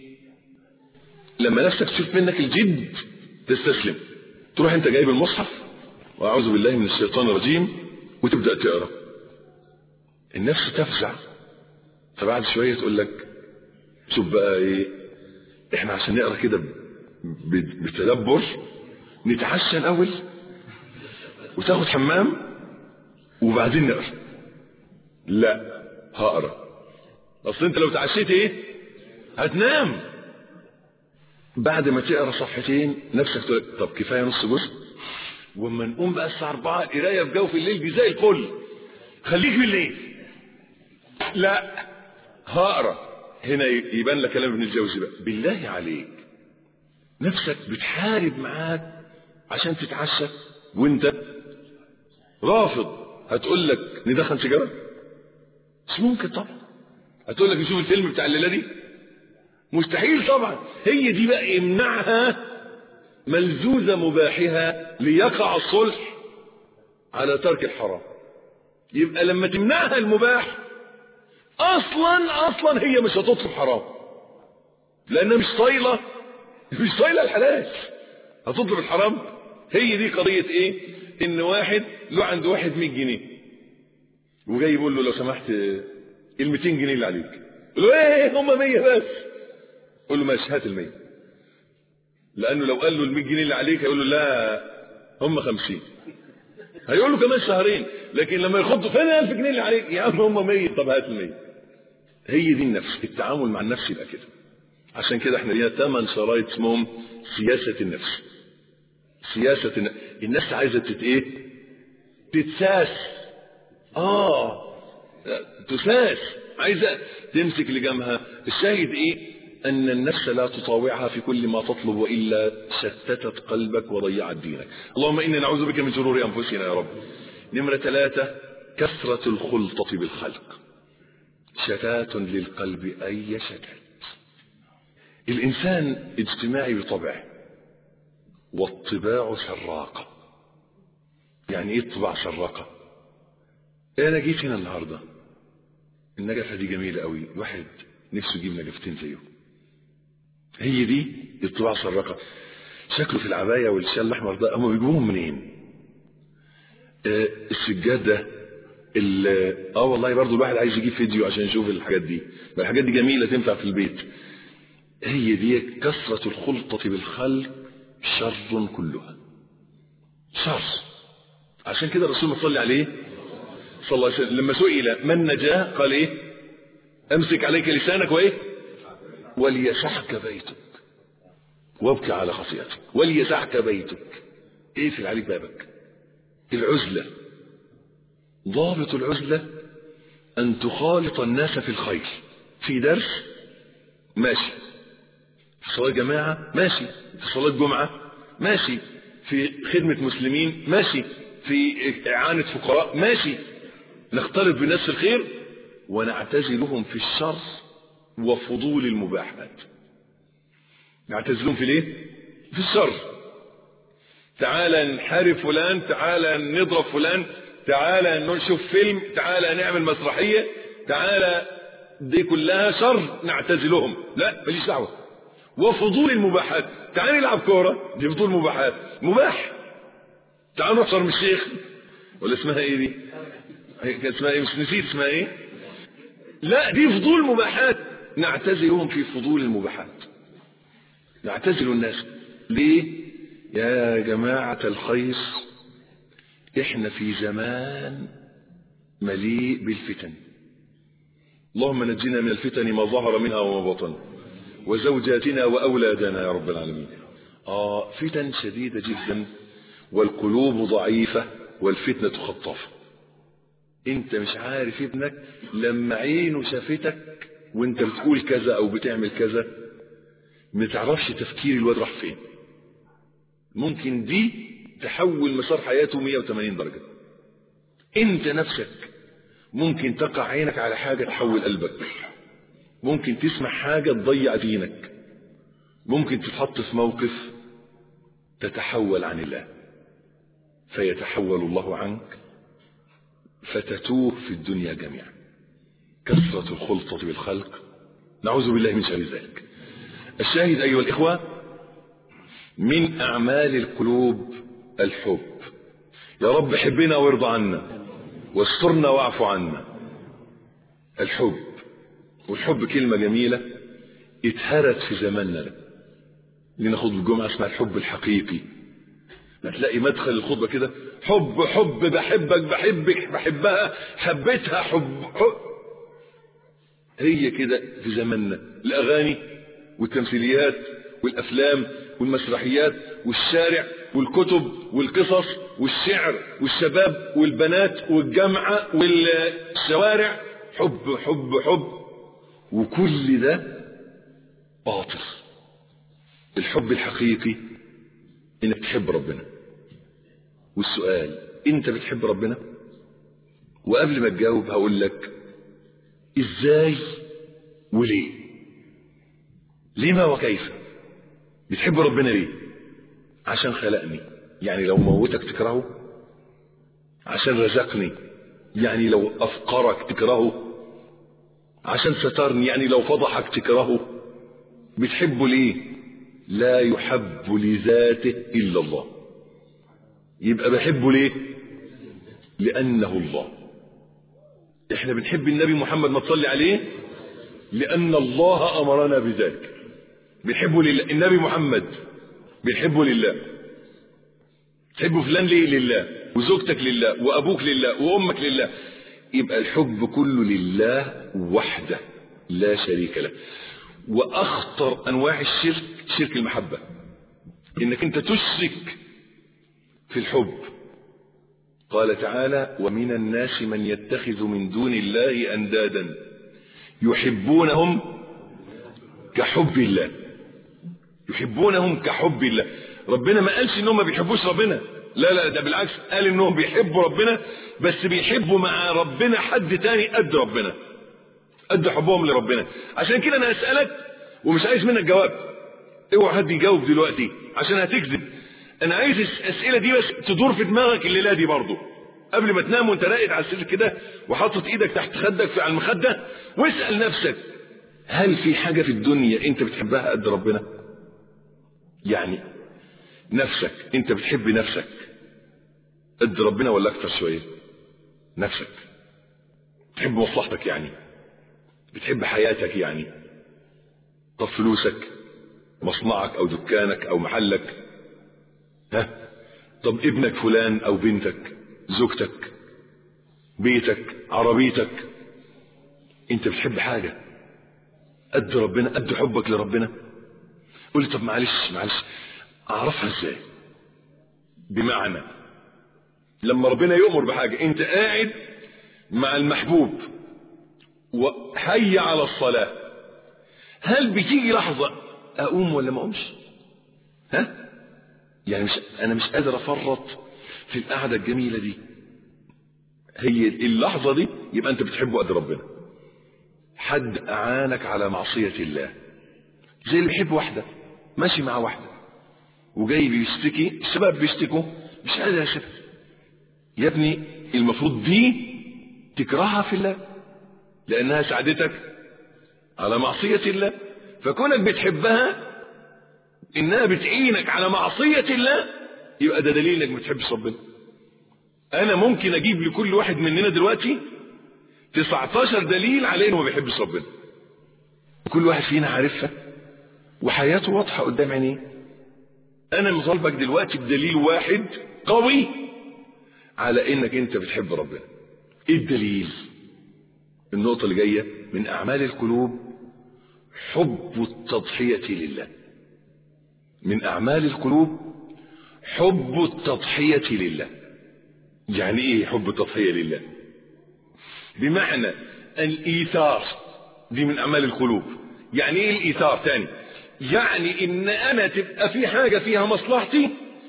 لما نفسك تشوف منك الجد تستسلم تروح انت جايب المصحف واعوذ بالله من الشيطان الرجيم وتبدأ تقرأ النفس تفزع فبعد شوية تقول لك شوف بقى ايه احنا عشان نقرأ كده بتدبر نتعشى الاول وتاخد حمام وبعدين نقرا لا هقرا اصل انت لو تعشيت ايه هتنام بعد ما تقرا صفحتين نفسك تقول طب كفايه نص جزء واما نقوم بقى الساعه 4 القرايه في جوف الليل دي زي الفل خليك بالليل لا هقرا هنا يبان لك كلام ابن الجوزي بقى بالله عليك نفسك بتحارب معاك عشان تتعشى وانت رافض هتقول لك ندخن سيجاره مش ممكن طبعا هتقول لك نشوف الفيلم بتاع الليله دي مستحيل طبعا هي دي بقى يمنعها ملزوزة مباحها ليقع الصلح على ترك الحرام يبقى لما تمنعها المباح اصلا اصلا هي مش هتطلب حرام لانها مش طايله مش طايله الحلال هتطلب الحرام هي دي قضيه ايه ان واحد له عند واحد 100 جنيه وجاي يقول له لو سمحت ال 200 جنيه اللي عليك يقول له ايه هم 100 بس قول له ماشي هات ال 100 لانه لو قال له ال 100 جنيه اللي عليك هيقول له لا هم 50 هيقول له كمان شهرين لكن لما يخطوا فين ال 1000 جنيه اللي عليك يا عم هم 100 طب هات ال 100 هي دي النفس التعامل مع النفس يبقى كده عشان كده احنا لينا ثمان شرايط اسمهم سياسة النفس سياسة النفس الناس عايزة تت ايه تتساس اه تساس عايزة تمسك لجامها الشاهد ايه ان النفس لا تطاوعها في كل ما تطلب والا شتتت قلبك وضيعت دينك اللهم انا نعوذ بك من شرور انفسنا يا رب نمرة ثلاثة كثرة الخلطة بالخلق شتات للقلب اي شتات الانسان اجتماعي بطبعه والطباع سراقة يعني ايه الطباع سراقة انا جيت هنا النهاردة النجفة دي جميلة قوي الواحد نفسه يجيب نجفتين زيه هي دي الطباع سراقة شكله في العباية والشال الاحمر ده هم بيجيبوهم منين آه السجاد ده اه والله برضو الواحد عايز يجيب فيديو عشان يشوف الحاجات دي الحاجات دي جميلة تنفع في البيت هي دي كثرة الخلطة بالخلق شر كلها شر عشان كده الرسول ما صلى عليه صلى الله عليه وسلم لما سئل من نجاه قال ايه امسك عليك لسانك وايه وليسحك بيتك وابكي على خطيئتك وليسحك بيتك اقفل عليك بابك العزلة ضابط العزلة ان تخالط الناس في الخير في درس ماشي في صلاة جماعة ماشي في صلاة جمعة ماشي في خدمة مسلمين ماشي في إعانة فقراء ماشي نختلط بالناس في الخير ونعتزلهم في الشر وفضول المباحات نعتزلهم في ليه في الشر تعالى نحارب فلان تعالى نضرب فلان تعالى نشوف فيلم تعالى نعمل مسرحية تعالى دي كلها شر نعتزلهم لا ماليش دعوه وفضول المباحات تعال نلعب كوره دي فضول مباحات مباح تعال نروح شرم الشيخ ولا اسمها ايه دي كان اسمها ايه مش نسيت اسمها ايه لا دي فضول مباحات نعتزلهم في فضول المباحات نعتزل الناس ليه يا جماعة الخير احنا في زمان مليء بالفتن اللهم نجنا من الفتن ما ظهر منها وما بطن وزوجاتنا وأولادنا يا رب العالمين آه فتن شديدة جدا والقلوب ضعيفة والفتنة خطافة انت مش عارف ابنك لما عينه شافتك وانت بتقول كذا او بتعمل كذا ما تعرفش تفكير الواد راح فين ممكن دي تحول مسار حياته 180 درجة انت نفسك ممكن تقع عينك على حاجة تحول قلبك ممكن تسمع حاجة تضيع دينك ممكن تتحط في موقف تتحول عن الله فيتحول الله عنك فتتوه في الدنيا جميعا كثرة الخلطة بالخلق نعوذ بالله من شر ذلك الشاهد أيها الإخوة من أعمال القلوب الحب يا رب حبنا وارضى عنا واسترنا واعف عنا الحب والحب كلمة جميلة اتهرت في زماننا ده لناخد الجمعة اسمها الحب الحقيقي ما تلاقي مدخل الخطبة كده حب حب بحبك بحبك بحبها حبيتها حب, حب هي كده في زماننا الأغاني والتمثيليات والأفلام والمسرحيات والشارع والكتب والقصص والشعر والشباب والبنات والجامعة والشوارع حب حب حب وكل ده باطل الحب الحقيقي انك تحب ربنا والسؤال انت بتحب ربنا وقبل ما تجاوب هقول لك ازاي وليه لما وكيف بتحب ربنا ليه عشان خلقني يعني لو موتك تكرهه عشان رزقني يعني لو افقرك تكرهه عشان سترني يعني لو فضحك تكرهه بتحبه ليه لا يحب لذاته الا الله يبقى بحبه ليه لانه الله احنا بنحب النبي محمد ما تصلي عليه لان الله امرنا بذلك بنحبه لله النبي محمد بنحبه لله تحبه فلان ليه لله وزوجتك لله وابوك لله وامك لله يبقى الحب كله لله وحده لا شريك له واخطر انواع الشرك شرك المحبه انك انت تشرك في الحب قال تعالى ومن الناس من يتخذ من دون الله اندادا يحبونهم كحب الله يحبونهم كحب الله ربنا ما قالش انهم ما بيحبوش ربنا لا لا ده بالعكس قال انهم بيحبوا ربنا بس بيحبوا مع ربنا حد تاني قد ربنا قد حبهم لربنا عشان كده انا اسالك ومش عايز منك جواب اوعى حد يجاوب دلوقتي عشان هتكذب انا عايز الاسئله دي بس تدور في دماغك الليله دي برضه قبل ما تنام وانت راقد على السرير كده وحاطط ايدك تحت خدك في على المخده واسال نفسك هل في حاجه في الدنيا انت بتحبها قد ربنا يعني نفسك انت بتحب نفسك قد ربنا ولا اكتر شويه نفسك بتحب مصلحتك يعني بتحب حياتك يعني طب فلوسك مصنعك او دكانك او محلك ها طب ابنك فلان او بنتك زوجتك بيتك عربيتك انت بتحب حاجة قد ربنا قد حبك لربنا قول لي طب معلش معلش اعرفها ازاي بمعنى لما ربنا يؤمر بحاجة انت قاعد مع المحبوب وحي على الصلاة هل بتيجي لحظة اقوم ولا ما اقومش ها يعني مش انا مش قادر افرط في القعده الجميله دي هي اللحظه دي يبقى انت بتحبه قد ربنا حد اعانك على معصيه الله زي اللي بيحب واحده ماشي مع واحده وجاي بيشتكي الشباب بيشتكوا مش قادر اسيبها يا ابني المفروض دي تكرهها في الله لانها ساعدتك على معصيه الله فكونك بتحبها انها بتعينك على معصية الله يبقى ده دليل انك ما بتحبش ربنا انا ممكن اجيب لكل واحد مننا دلوقتي 19 دليل على انه ما بيحبش ربنا كل واحد فينا عارفها وحياته واضحة قدام عينيه انا مطالبك دلوقتي بدليل واحد قوي على انك انت بتحب ربنا ايه الدليل النقطة اللي جاية من أعمال القلوب حب التضحية لله من أعمال القلوب حب التضحية لله يعني إيه حب التضحية لله بمعنى الإيثار دي من أعمال القلوب يعني إيه الإيثار تاني يعني إن أنا تبقى في حاجة فيها مصلحتي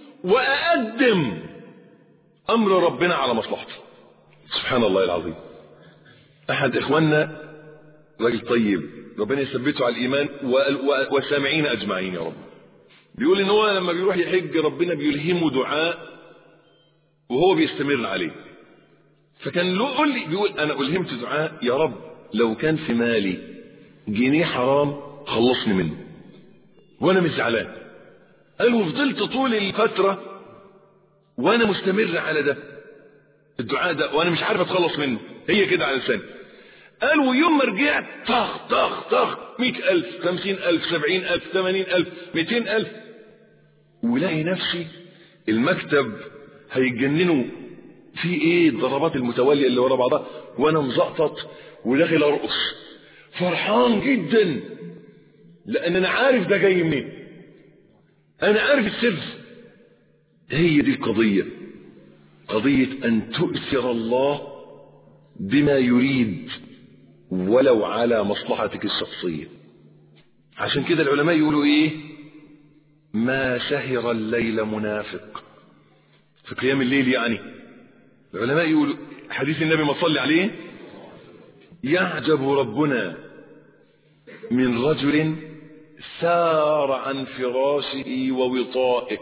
وأقدم أمر ربنا على مصلحتي سبحان الله العظيم أحد إخواننا راجل طيب ربنا يثبته على الإيمان والسامعين أجمعين يا رب بيقول إن هو لما بيروح يحج ربنا بيلهمه دعاء وهو بيستمر عليه فكان له قول لي بيقول أنا ألهمت دعاء يا رب لو كان في مالي جنيه حرام خلصني منه وأنا مش زعلان قال وفضلت طول الفترة وأنا مستمر على ده الدعاء ده وأنا مش عارف أتخلص منه هي كده على لساني قال ويوم ما رجعت طخ طخ طخ مئة ألف خمسين ألف سبعين ألف ثمانين ألف مئتين ألف ولاقي نفسي المكتب هيتجننوا في ايه الضربات المتوالية اللي ورا بعضها وانا مزقطط وداخل ارقص فرحان جدا لان انا عارف ده جاي منين انا عارف السر هي دي القضية قضية ان تؤثر الله بما يريد ولو على مصلحتك الشخصية عشان كده العلماء يقولوا ايه ما سهر الليل منافق في قيام الليل يعني العلماء يقولوا حديث النبي ما صلي عليه يعجب ربنا من رجل سار عن فراشه ووطائه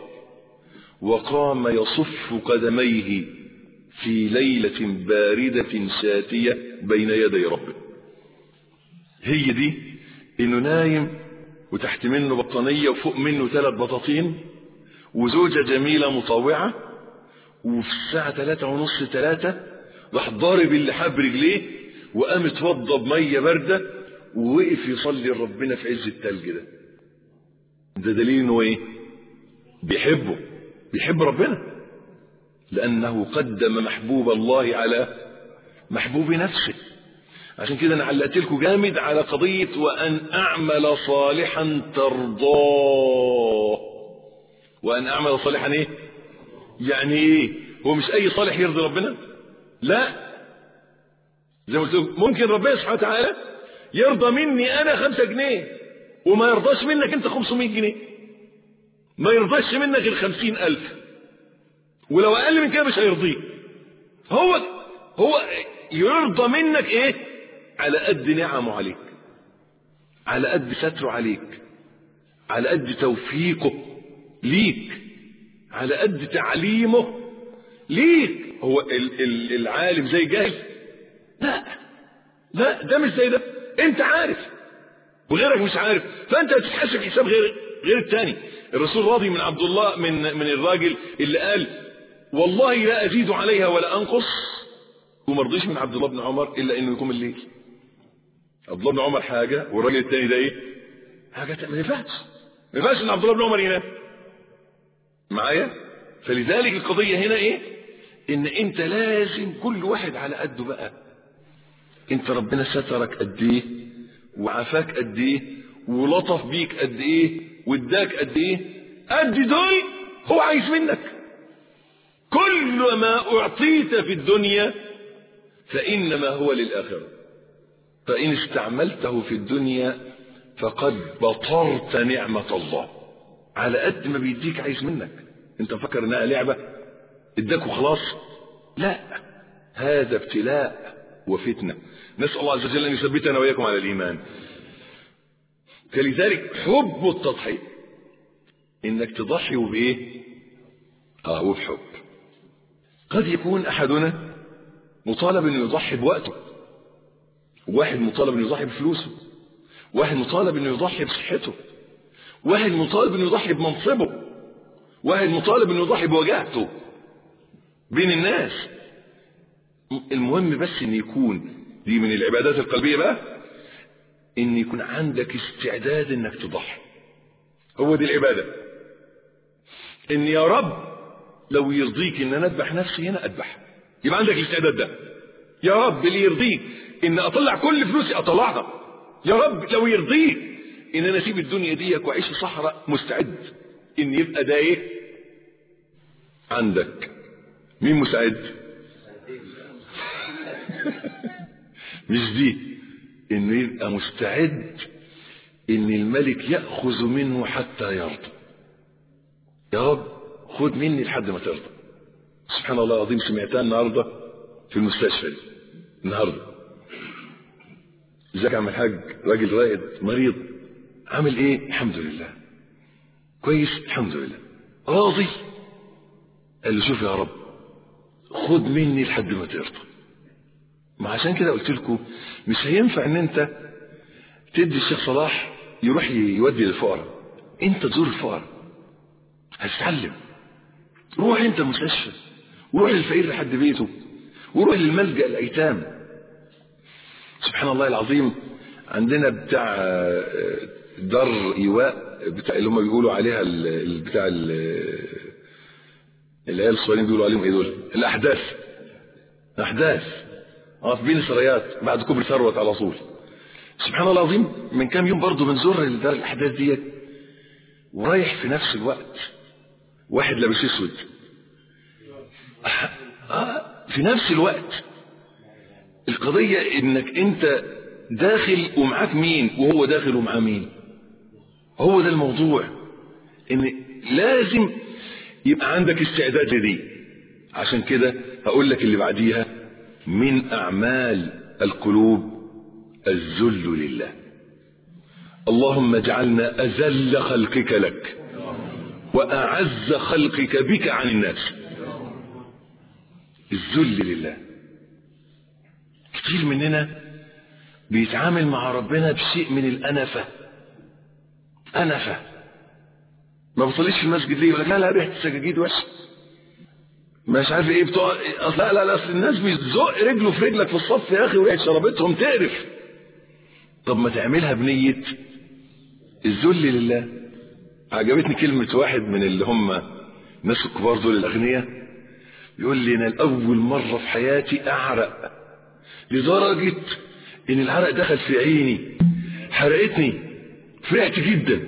وقام يصف قدميه في ليلة باردة شاتية بين يدي ربه هي دي انه نايم وتحت منه بطانية وفوق منه ثلاث بطاطين وزوجة جميلة مطوعة وفي الساعة ثلاثة ونص ثلاثة راح ضارب اللحاب برجليه وقام اتوضى بمية باردة ووقف يصلي لربنا في عز التلج ده ده دليل انه ايه بيحبه بيحب ربنا لانه قدم محبوب الله على محبوب نفسه عشان كده انا علقت لكم جامد على قضيه وان اعمل صالحا ترضاه وان اعمل صالحا ايه يعني ايه هو مش اي صالح يرضي ربنا لا زي ما قلت لكم ممكن ربنا سبحانه وتعالى يرضى مني انا خمسة جنيه وما يرضاش منك انت 500 جنيه ما يرضاش منك غير خمسين ألف ولو أقل من كده مش هيرضيك هو هو يرضى منك ايه على قد نعمه عليك على قد ستره عليك على قد توفيقه ليك على قد تعليمه ليك هو ال ال العالم زي جاهل لا لا ده مش زي ده انت عارف وغيرك مش عارف فانت هتتحاسب حساب غير غير الثاني الرسول راضي من عبد الله من من الراجل اللي قال والله لا ازيد عليها ولا انقص وما رضيش من عبد الله بن عمر الا انه يقوم الليل عبد الله بن عمر حاجه والراجل الثاني ده ايه حاجه ما ينفعش ما ينفعش ان عبد الله بن عمر ينام معايا فلذلك القضيه هنا ايه ان انت لازم كل واحد على قده بقى انت ربنا سترك قد ايه وعافاك قد ايه ولطف بيك قد ايه واداك قد ايه قد دول هو عايز منك كل ما اعطيت في الدنيا فانما هو للاخره فان استعملته في الدنيا فقد بطرت نعمه الله على قد ما بيديك عايز منك انت فكر انها لعبه اداك وخلاص لا هذا ابتلاء وفتنه نسال الله عز وجل ان يثبتنا واياكم على الايمان فلذلك حب التضحيه انك تضحي بايه اه وبحب قد يكون احدنا مطالب انه يضحي بوقته واحد مطالب انه يضحي بفلوسه واحد مطالب انه يضحي بصحته واحد مطالب انه يضحي بمنصبه واحد مطالب انه يضحي بوجاهته بين الناس المهم بس ان يكون دي من العبادات القلبيه بقى ان يكون عندك استعداد انك تضحي هو دي العباده ان يا رب لو يرضيك ان انا اذبح نفسي هنا اذبح يبقى عندك الاستعداد ده يا رب اللي يرضيك ان اطلع كل فلوسي اطلعها يا رب لو يرضيك ان انا اسيب الدنيا ديك واعيش في صحراء مستعد ان يبقى ده ايه عندك مين مستعد مش دي انه يبقى مستعد ان الملك ياخذ منه حتى يرضى يا رب خد مني لحد ما ترضى سبحان الله العظيم سمعتها النهارده في المستشفى دي. النهارده ازيك يا عم الحاج راجل رائد مريض عامل ايه الحمد لله كويس الحمد لله راضي قال له شوف يا رب خد مني لحد ما ترضى ما عشان كده قلت لكم مش هينفع ان انت تدي الشيخ صلاح يروح يودي للفقراء انت تزور الفقراء هتتعلم روح انت المستشفى وروح للفقير لحد بيته وروح للملجأ الايتام سبحان الله العظيم عندنا بتاع دار ايواء بتاع اللي هم بيقولوا عليها ال- بتاع ال- العيال الصغيرين بيقولوا عليهم ايه دول الاحداث احداث اه في بين السرايات بعد كوبري ثروت على طول سبحان الله العظيم من كام يوم برضه بنزور دار الاحداث ديت ورايح في نفس الوقت واحد لابس اسود آه في نفس الوقت القضية انك انت داخل ومعاك مين وهو داخل ومعاه مين هو ده الموضوع ان لازم يبقى عندك استعداد لدي عشان كده هقول لك اللي بعديها من اعمال القلوب الذل لله اللهم اجعلنا اذل خلقك لك واعز خلقك بك عن الناس الذل لله كتير مننا بيتعامل مع ربنا بشيء من الأنفة أنفة ما بصليش في المسجد ليه يقول لك لا لا ريحة السجاجيد وحشة مش عارف ايه بتوع أصل لا لا لا اصل الناس بيزق رجله في رجلك في الصف يا اخي وريحة شربتهم تقرف طب ما تعملها بنية الذل لله عجبتني كلمة واحد من اللي هم الناس الكبار دول الأغنياء يقول لي أنا لأول مرة في حياتي أعرق لدرجة ان العرق دخل في عيني حرقتني فرحت جدا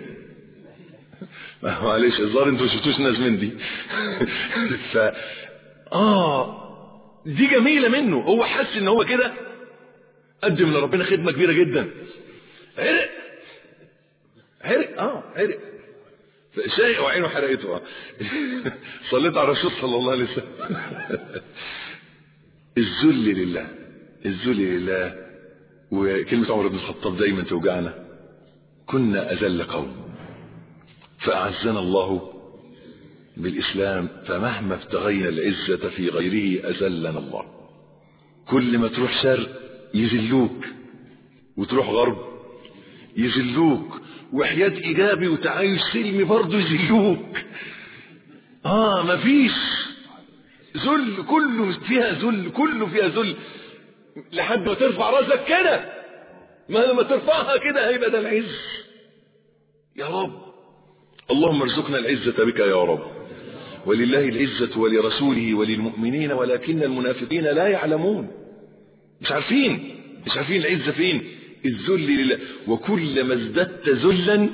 معلش الظاهر انتوا شفتوش ناس من دي ف اه دي جميله منه هو حس ان هو كده قدم لربنا خدمه كبيره جدا عرق عرق اه عرق شايق وعينه حرقته اه صليت على الرسول صلى الله عليه وسلم الذل لله الذل لله وكلمة عمر بن الخطاب دايما توجعنا كنا أذل قوم فأعزنا الله بالإسلام فمهما ابتغينا العزة في غيره أذلنا الله كل ما تروح شرق يذلوك وتروح غرب يذلوك وحياة إيجابي وتعايش سلمي برضه يذلوك آه مفيش ذل كله فيها ذل كله فيها ذل لحد ما ترفع راسك كده ما لما ترفعها كده هيبقى ده العز يا رب اللهم ارزقنا العزة بك يا رب ولله العزة ولرسوله وللمؤمنين ولكن المنافقين لا يعلمون مش عارفين مش عارفين العزة فين الذل لله وكلما ازددت ذلا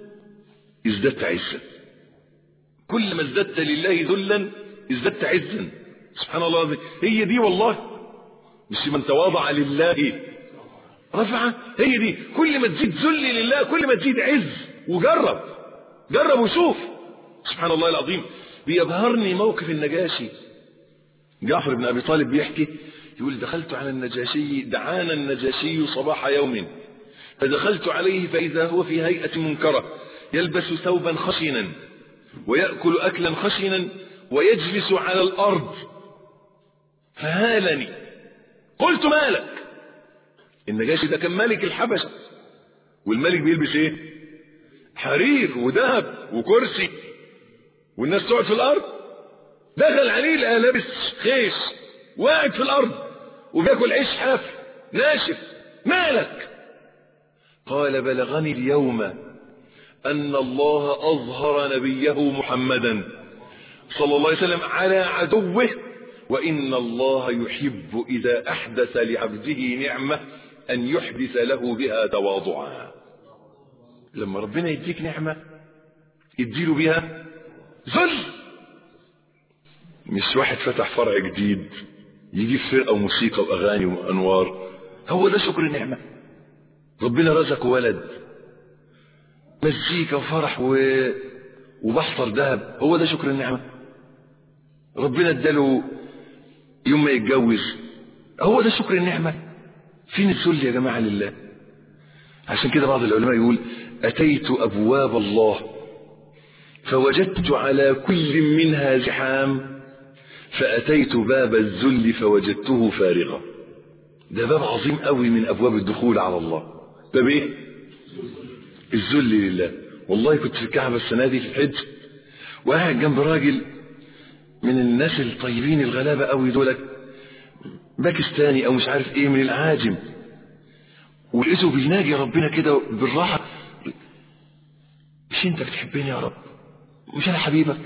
ازددت عزة كل ما ازددت لله ذلا ازددت عزا سبحان الله العظيم هي دي والله مش من تواضع لله رفع هي دي كل ما تزيد ذل لله كل ما تزيد عز وجرب جرب وشوف سبحان الله العظيم بيبهرني موقف النجاشي جعفر بن ابي طالب بيحكي يقول دخلت على النجاشي دعانا النجاشي صباح يوم فدخلت عليه فاذا هو في هيئه منكره يلبس ثوبا خشنا وياكل اكلا خشنا ويجلس على الارض فهالني قلت مالك النجاشي ده كان ملك الحبشة والملك بيلبس ايه حرير وذهب وكرسي والناس تقعد في الارض دخل عليه لقى لابس خيش وقاعد في الارض وبياكل عيش حاف ناشف مالك قال بلغني اليوم ان الله اظهر نبيه محمدا صلى الله عليه وسلم على عدوه وإن الله يحب إذا أحدث لعبده نعمة أن يحدث له بها تواضعا لما ربنا يديك نعمة يديله بها ذل مش واحد فتح فرع جديد يجيب فرقة وموسيقى وأغاني وأنوار هو ده شكر النعمة ربنا رزقه ولد مزيكا وفرح و... وبحصر ذهب هو ده شكر النعمة ربنا اداله يوم ما يتجوز هو ده شكر النعمة فين الذل يا جماعة لله عشان كده بعض العلماء يقول أتيت أبواب الله فوجدت على كل منها زحام فأتيت باب الذل فوجدته فارغا ده باب عظيم قوي من أبواب الدخول على الله باب إيه؟ الذل لله والله كنت في الكعبة السنة دي في الحج وقاعد جنب راجل من الناس الطيبين الغلابة قوي دولك باكستاني او مش عارف ايه من العاجم ولقيته بيناجي ربنا كده بالراحة مش انت بتحبني يا رب مش انا حبيبك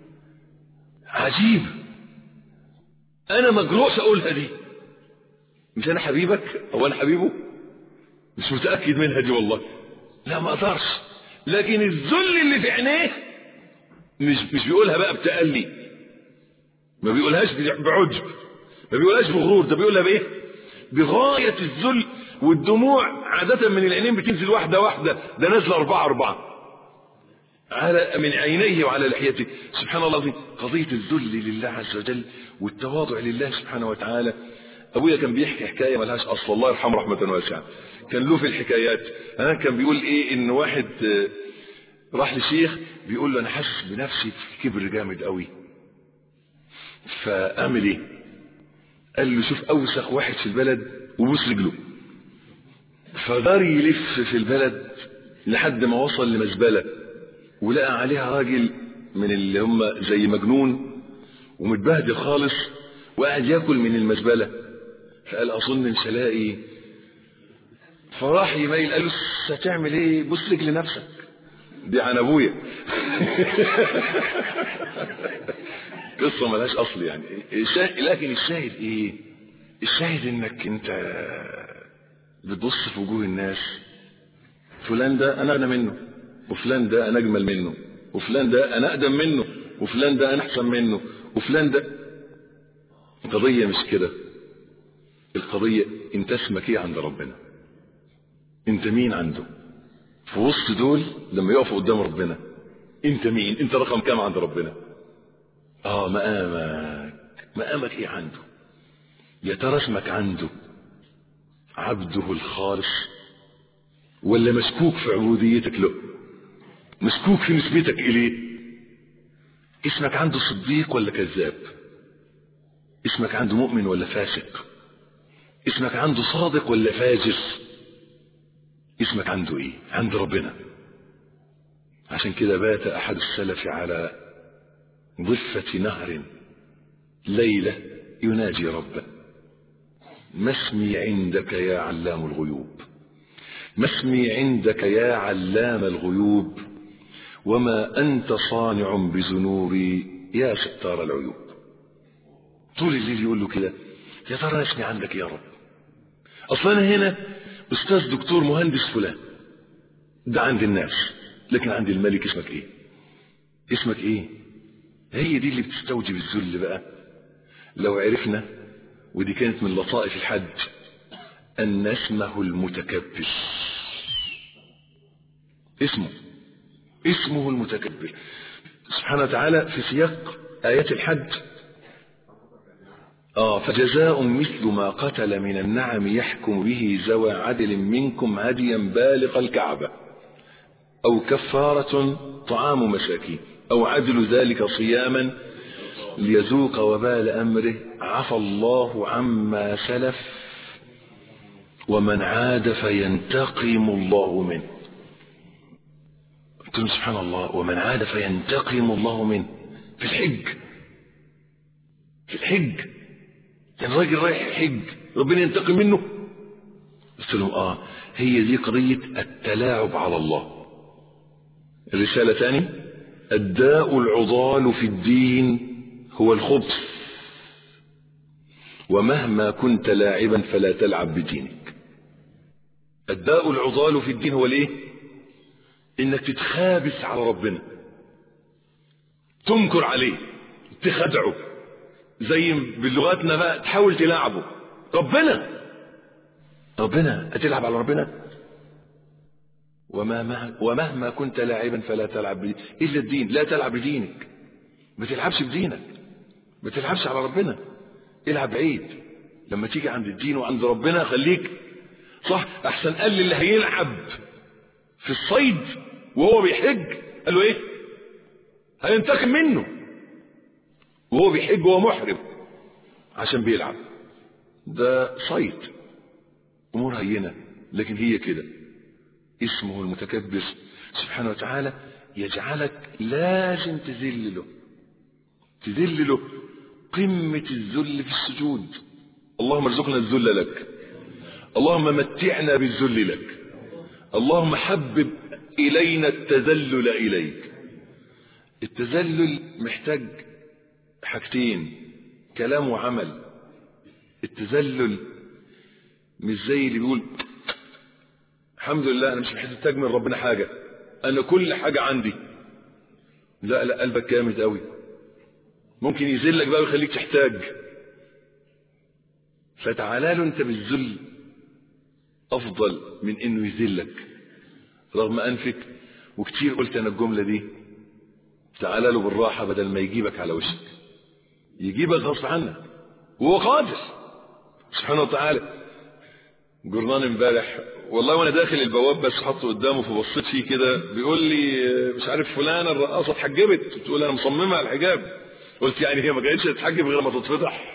عجيب انا مجروح اقولها دي مش انا حبيبك او انا حبيبه مش متأكد منها دي والله لا ما اقدرش لكن الذل اللي في عينيه مش مش بيقولها بقى بتألي ما بيقولهاش بعجب ما بيقولهاش بغرور ده بيقولها بايه بغاية الذل والدموع عادة من العينين بتنزل واحدة واحدة ده نازل أربعة أربعة على من عينيه وعلى لحيته سبحان الله العظيم قضية الذل لله عز وجل والتواضع لله سبحانه وتعالى أبويا كان بيحكي حكاية ملهاش أصل الله يرحمه رحمة واسعة كان له في الحكايات ها كان بيقول إيه إن واحد راح لشيخ بيقول له أنا حاسس بنفسي في كبر جامد قوي فأعمل إيه قال له شوف أوسخ واحد في البلد وبوس رجله فدار يلف في البلد لحد ما وصل لمزبلة ولقى عليها راجل من اللي هم زي مجنون ومتبهدل خالص وقاعد ياكل من المزبلة فقال أظن مش هلاقي فراح يميل قال له هتعمل ايه بص رجل نفسك دي عن ابويا قصة ملهاش اصل يعني لكن الشاهد ايه الشاهد انك انت بتبص في وجوه الناس فلان ده انا اغنى منه وفلان ده انا اجمل منه وفلان ده انا اقدم منه وفلان ده انا احسن منه وفلان ده القضية مش كده القضية انت اسمك ايه عند ربنا انت مين عنده في وسط دول لما يقفوا قدام ربنا انت مين انت رقم كام عند ربنا اه مقامك مقامك ايه عنده يا ترى اسمك عنده عبده الخالص ولا مشكوك في عبوديتك له مشكوك في نسبتك اليه اسمك عنده صديق ولا كذاب اسمك عنده مؤمن ولا فاسق اسمك عنده صادق ولا فاجر اسمك عنده ايه عند ربنا عشان كده بات احد السلف على ضفة نهر ليلة يناجي ربه ما اسمي عندك يا علام الغيوب ما اسمي عندك يا علام الغيوب وما أنت صانع بذنوبي يا ستار العيوب طول الليل يقول له كده يا ترى اسمي عندك يا رب أصلا أنا هنا أستاذ دكتور مهندس فلان ده عند الناس لكن عند الملك اسمك إيه اسمك إيه هي دي اللي بتستوجب الذل بقى لو عرفنا ودي كانت من لطائف الحج أن اسمه المتكبر اسمه اسمه المتكبر سبحانه وتعالى في سياق آيات الحج آه فجزاء مثل ما قتل من النعم يحكم به ذوى عدل منكم هديا بالغ الكعبة أو كفارة طعام مساكين أو عدل ذلك صياما ليذوق وبال أمره عفى الله عما سلف ومن عاد فينتقم الله منه قلت سبحان الله ومن عاد فينتقم الله منه في الحج في الحج كان راجل رايح الحج ربنا ينتقم منه قلت لهم اه هي دي قضية التلاعب على الله الرسالة تاني الداء العضال في الدين هو الخبث ومهما كنت لاعبا فلا تلعب بدينك الداء العضال في الدين هو الايه انك تتخابس على ربنا تنكر عليه تخدعه زي بلغتنا بقى تحاول تلعبه ربنا ربنا هتلعب على ربنا وما ومهما كنت لاعبا فلا تلعب بدين الا الدين لا تلعب بدينك ما تلعبش بدينك ما تلعبش على ربنا العب عيد لما تيجي عند الدين وعند ربنا خليك صح احسن قال اللي هيلعب في الصيد وهو بيحج قال له ايه هينتقم منه وهو بيحج وهو محرم عشان بيلعب ده صيد امور هينه لكن هي كده اسمه المتكبر سبحانه وتعالى يجعلك لازم تذل له تذل له قمة الذل في السجود اللهم ارزقنا الذل لك اللهم متعنا بالذل لك اللهم حبب إلينا التذلل إليك التذلل محتاج حاجتين كلام وعمل التذلل مش زي اللي بيقول الحمد لله انا مش محتاج من ربنا حاجه انا كل حاجه عندي لا لا قلبك جامد قوي ممكن يذلك بقى ويخليك تحتاج فتعالى له انت بالذل افضل من انه يذلك رغم انفك وكتير قلت انا الجمله دي تعالى له بالراحه بدل ما يجيبك على وشك يجيبك غصب عنك وهو قادر سبحانه وتعالى جرنان امبارح والله وانا داخل البواب بس حطه قدامه فبصيت فيه كده بيقول لي مش عارف فلانه الرقاصه اتحجبت بتقول انا مصممه على الحجاب قلت يعني هي ما كانتش تتحجب غير ما تتفضح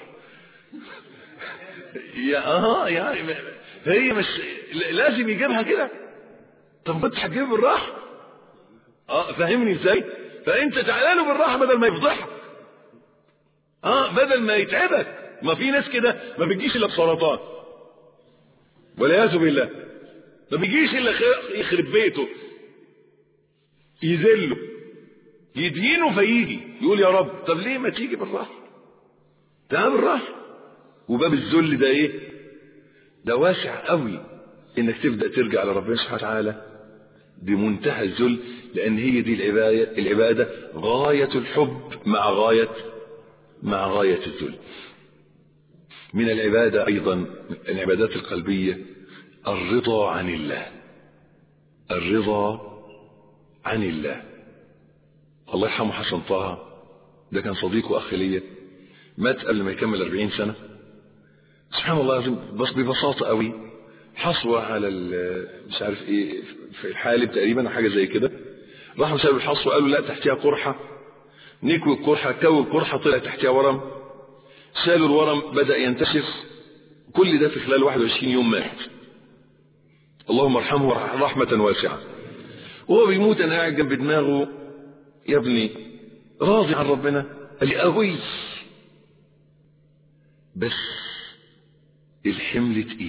يا اه يعني هي مش لازم يجيبها كده طب ما تحجبي بالراحه اه فاهمني ازاي فانت تعالى له بالراحه بدل ما يفضحك اه بدل ما يتعبك ما في ناس كده ما بتجيش الا بسرطان والعياذ بالله ما بيجيش الا يخرب بيته يذله يدينه فيجي يقول يا رب طب ليه ما تيجي بالراحه تعال بالراحه وباب الذل ده ايه ده واسع قوي انك تبدا ترجع لربنا سبحانه وتعالى بمنتهى الذل لان هي دي العباده العباده غايه الحب مع غايه مع غايه الذل من العباده ايضا العبادات القلبيه الرضا عن الله الرضا عن الله الله يرحمه حسن طه ده كان صديق واخ ليا مات قبل ما يكمل 40 سنه سبحان الله العظيم بس ببساطه قوي حصوه على مش عارف ايه في الحالب تقريبا حاجه زي كده راحوا سابوا الحصوه قالوا لا تحتها قرحه نكوي القرحه كوي القرحه طلع تحتها ورم شالوا الورم بدا ينتشر كل ده في خلال 21 يوم مات اللهم ارحمه رحمه واسعه وهو بيموت انا قاعد جنب دماغه يا ابني راضي عن ربنا قال لي قوي بس الحمل تقيل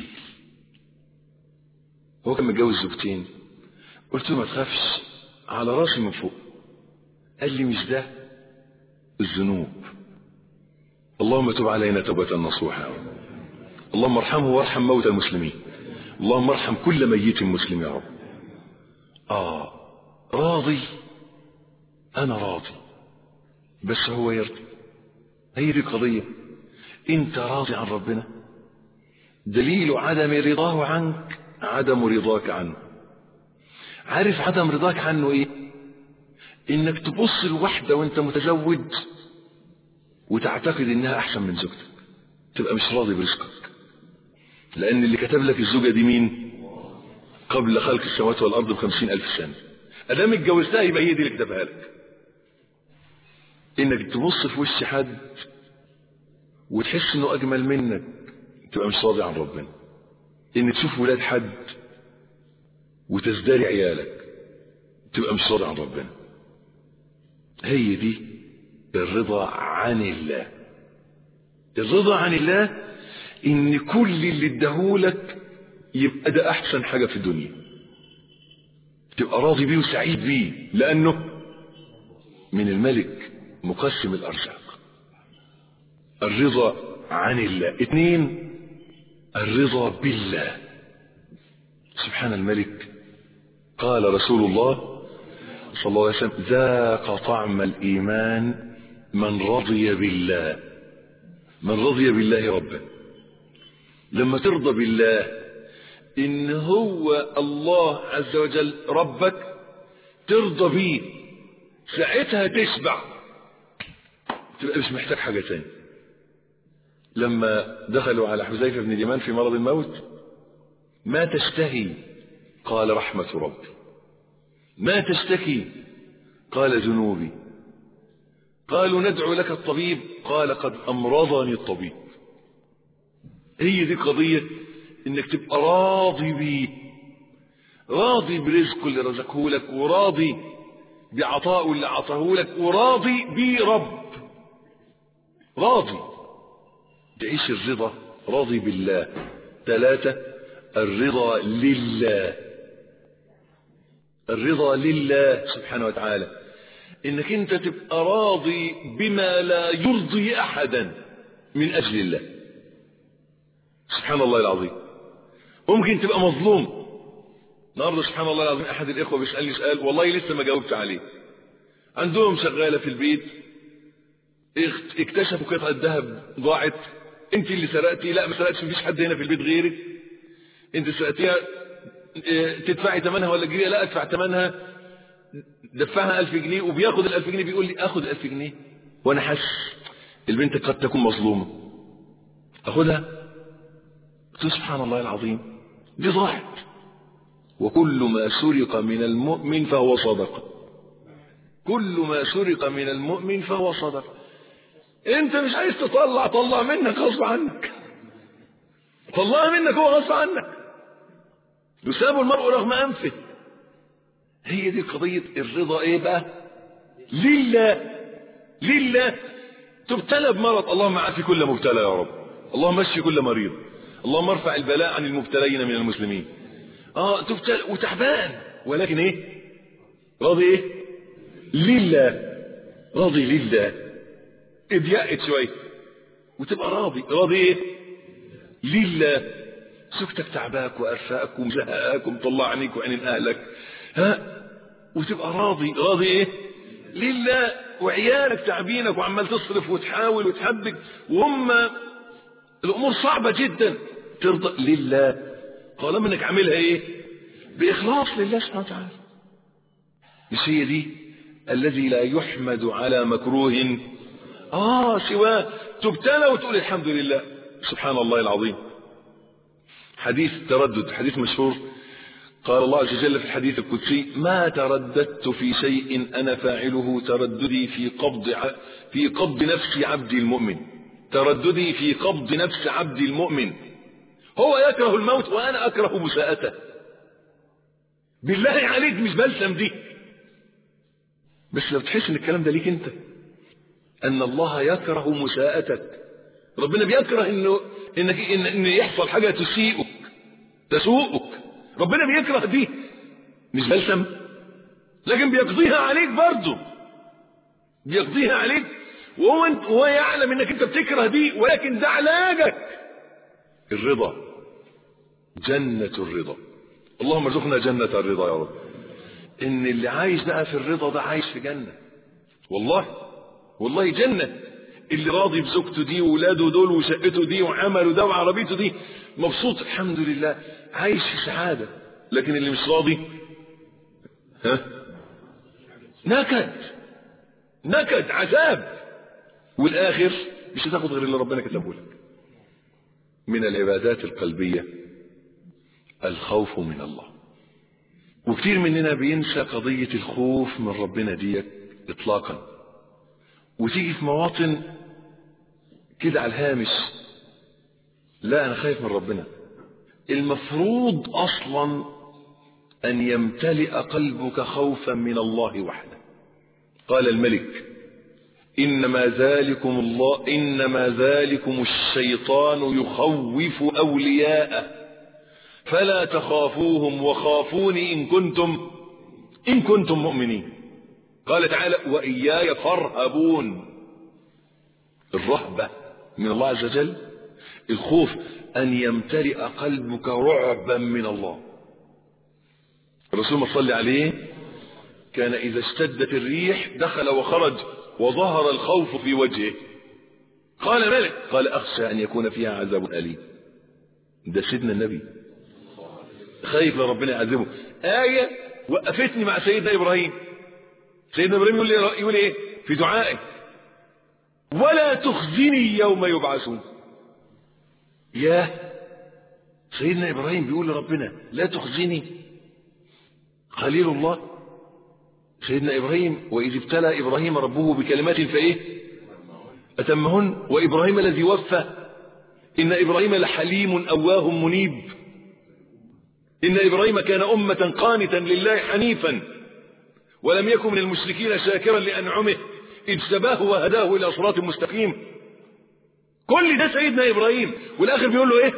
هو كان متجوز زوجتين قلت له ما تخافش على راسي من فوق قال لي مش ده الذنوب اللهم تب علينا توبة نصوحا اللهم ارحمه وارحم موتى المسلمين اللهم ارحم كل ميت مسلم يا رب اه راضي انا راضي بس هو يرضي هي دي القضية انت راضي عن ربنا دليل عدم رضاه عنك عدم رضاك عنه عارف عدم رضاك عنه ايه انك تبص لواحدة وانت متزوج وتعتقد انها احسن من زوجتك تبقى مش راضي برزقك لان اللي كتب لك الزوجة دي مين قبل خلق السماوات والارض بخمسين الف سنة ادام اتجوزتها يبقى هي دي اللي كتبها لك انك تبص في وش حد وتحس انه اجمل منك تبقى مش راضي عن ربنا ان تشوف ولاد حد وتزدري عيالك تبقى مش راضي عن ربنا هي دي الرضا عن الله الرضا عن الله ان كل اللي اداهولك يبقى ده احسن حاجة في الدنيا تبقى راضي بيه وسعيد بيه لانه من الملك مقسم الارزاق الرضا عن الله اثنين الرضا بالله سبحان الملك قال رسول الله صلى الله عليه وسلم ذاق طعم الإيمان من رضي بالله من رضي بالله ربا لما ترضى بالله إن هو الله عز وجل ربك ترضى بيه ساعتها تشبع تبقى مش محتاج حاجة تاني لما دخلوا على حذيفة بن اليمان في مرض الموت ما تشتهي قال رحمة ربي ما تشتكي قال ذنوبي قالوا ندعو لك الطبيب قال قد أمرضني الطبيب هي دي قضية انك تبقى راضي بيه راضي برزقه اللي رزقه لك وراضي بعطائه اللي عطاه لك وراضي برب راضي تعيش الرضا راضي بالله ثلاثة الرضا لله الرضا لله سبحانه وتعالى انك انت تبقى راضي بما لا يرضي احدا من اجل الله سبحان الله العظيم ممكن تبقى مظلوم النهارده سبحان الله العظيم احد الاخوه بيسالني سؤال والله لسه ما جاوبت عليه عندهم شغاله في البيت اكتشفوا قطعه ذهب ضاعت انت اللي سرقتي لا ما سرقتش مفيش حد هنا في البيت غيرك انت سرقتيها تدفعي ثمنها ولا جنيه لا ادفع ثمنها دفعها ألف جنيه وبياخد الألف جنيه بيقول لي اخد الألف جنيه وانا حاسس البنت قد تكون مظلومه اخدها قلت سبحان الله العظيم دي ضاعت وكل ما سرق من المؤمن فهو صدقه كل ما سرق من المؤمن فهو صدقه انت مش عايز تطلع طلع منك غصب عنك طلع منك هو غصب عنك يساب المرء رغم انفه هي دي قضية الرضا ايه بقى لله لله تبتلى بمرض اللهم عافي كل مبتلى يا رب اللهم اشفي كل مريض اللهم ارفع البلاء عن المبتلين من المسلمين اه تبتلى وتعبان ولكن ايه راضي ايه لله راضي لله اضيقت شويه وتبقى راضي راضي ايه لله سكتك تعباك وارفاك ومزهقك ومطلعنيك وعين اهلك ها وتبقى راضي راضي ايه لله وعيالك تعبينك وعمال تصرف وتحاول وتحبك وهم الامور صعبه جدا ترضى لله طالما انك عاملها ايه باخلاص لله سبحانه وتعالى مش هي دي الذي لا يحمد على مكروه اه سواه تبتلى وتقول الحمد لله سبحان الله العظيم حديث التردد حديث مشهور قال الله عز وجل في الحديث القدسي ما ترددت في شيء انا فاعله ترددي في قبض في قبض نفس عبدي المؤمن ترددي في قبض نفس عبدي المؤمن هو يكره الموت وانا اكره مساءته بالله عليك مش بلسم دي بس لو تحس ان الكلام ده ليك انت ان الله يكره مساءتك ربنا بيكره انه انك ان, إن يحصل حاجه تسيئك تسوءك ربنا بيكره دي مش بلسم لكن بيقضيها عليك برضه بيقضيها عليك وهو انت وهو يعلم انك انت بتكره دي ولكن ده علاجك الرضا جنة الرضا اللهم ارزقنا جنة الرضا يا رب ان اللي عايش بقى في الرضا ده عايش في جنة والله والله جنة اللي راضي بزوجته دي وولاده دول وشقته دي وعمله ده وعربيته دي مبسوط الحمد لله عايش في سعادة لكن اللي مش راضي ها نكد نكد عذاب والآخر مش هتاخد غير اللي ربنا كتبه لك من العبادات القلبية الخوف من الله وكتير مننا بينسى قضية الخوف من ربنا ديت إطلاقا وتيجي في مواطن كده على الهامش لا أنا خايف من ربنا المفروض أصلا أن يمتلئ قلبك خوفا من الله وحده قال الملك إنما ذلكم الله إنما ذلكم الشيطان يخوف أولياءه فلا تخافوهم وخافوني إن كنتم إن كنتم مؤمنين قال تعالى وإياي فارهبون الرهبة من الله عز وجل الخوف أن يمتلئ قلبك رعبا من الله الرسول ما صلى عليه كان إذا اشتدت الريح دخل وخرج وظهر الخوف في وجهه قال ملك قال أخشى أن يكون فيها عذاب أليم ده سيدنا النبي خايف لربنا يعذبه آية وقفتني مع سيدنا إبراهيم سيدنا إبراهيم يقول, لي يقول إيه في دعائه ولا تخزني يوم يبعثون يا سيدنا إبراهيم بيقول لربنا لا تخزني خليل الله سيدنا إبراهيم وإذ ابتلى إبراهيم ربه بكلمات فإيه أتمهن وإبراهيم الذي وفى إن إبراهيم لحليم أواه منيب إن إبراهيم كان أمة قانتا لله حنيفا ولم يكن من المشركين شاكرا لأنعمه اجتباه وهداه إلى صراط مستقيم كل ده سيدنا إبراهيم والآخر بيقول له إيه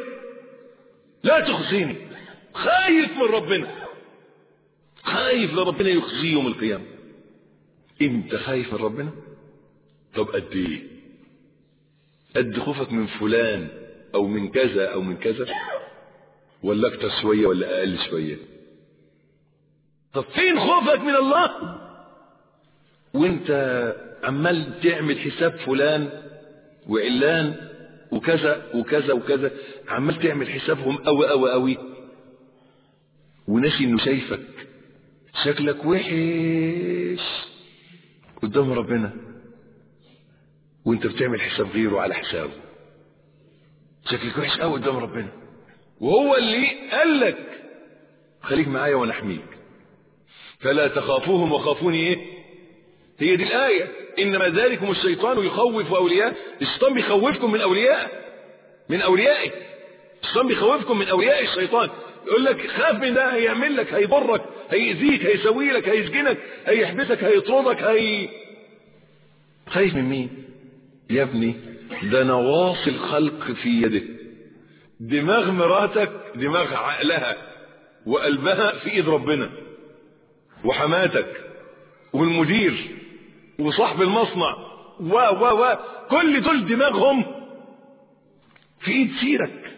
لا تخزيني خايف من ربنا خايف لربنا يخزيه يوم القيامة انت خايف من ربنا طب قد ايه قد خوفك من فلان او من كذا او من كذا ولا اكتر شوية ولا اقل شوية طب فين خوفك من الله وانت عمال تعمل حساب فلان وعلان وكذا وكذا وكذا عمال تعمل حسابهم قوي قوي قوي وناسي انه شايفك شكلك وحش قدام ربنا وانت بتعمل حساب غيره على حسابه شكلك وحش قوي قدام ربنا وهو اللي قال لك خليك معايا وانا احميك فلا تخافوهم وخافوني ايه هي دي الآية إنما ذلكم الشيطان يخوف أولياء الشيطان بيخوفكم من أولياء من أوليائه الشيطان بيخوفكم من أولياء الشيطان يقول لك خاف من ده هيعمل لك هيضرك هيأذيك هيسوي لك هيسجنك هيحبسك هيطردك هي خايف من مين يا ابني ده نواصي الخلق في يده دماغ مراتك دماغ عقلها وقلبها في ايد ربنا وحماتك والمدير وصاحب المصنع و و و كل دول دماغهم في ايد سيرك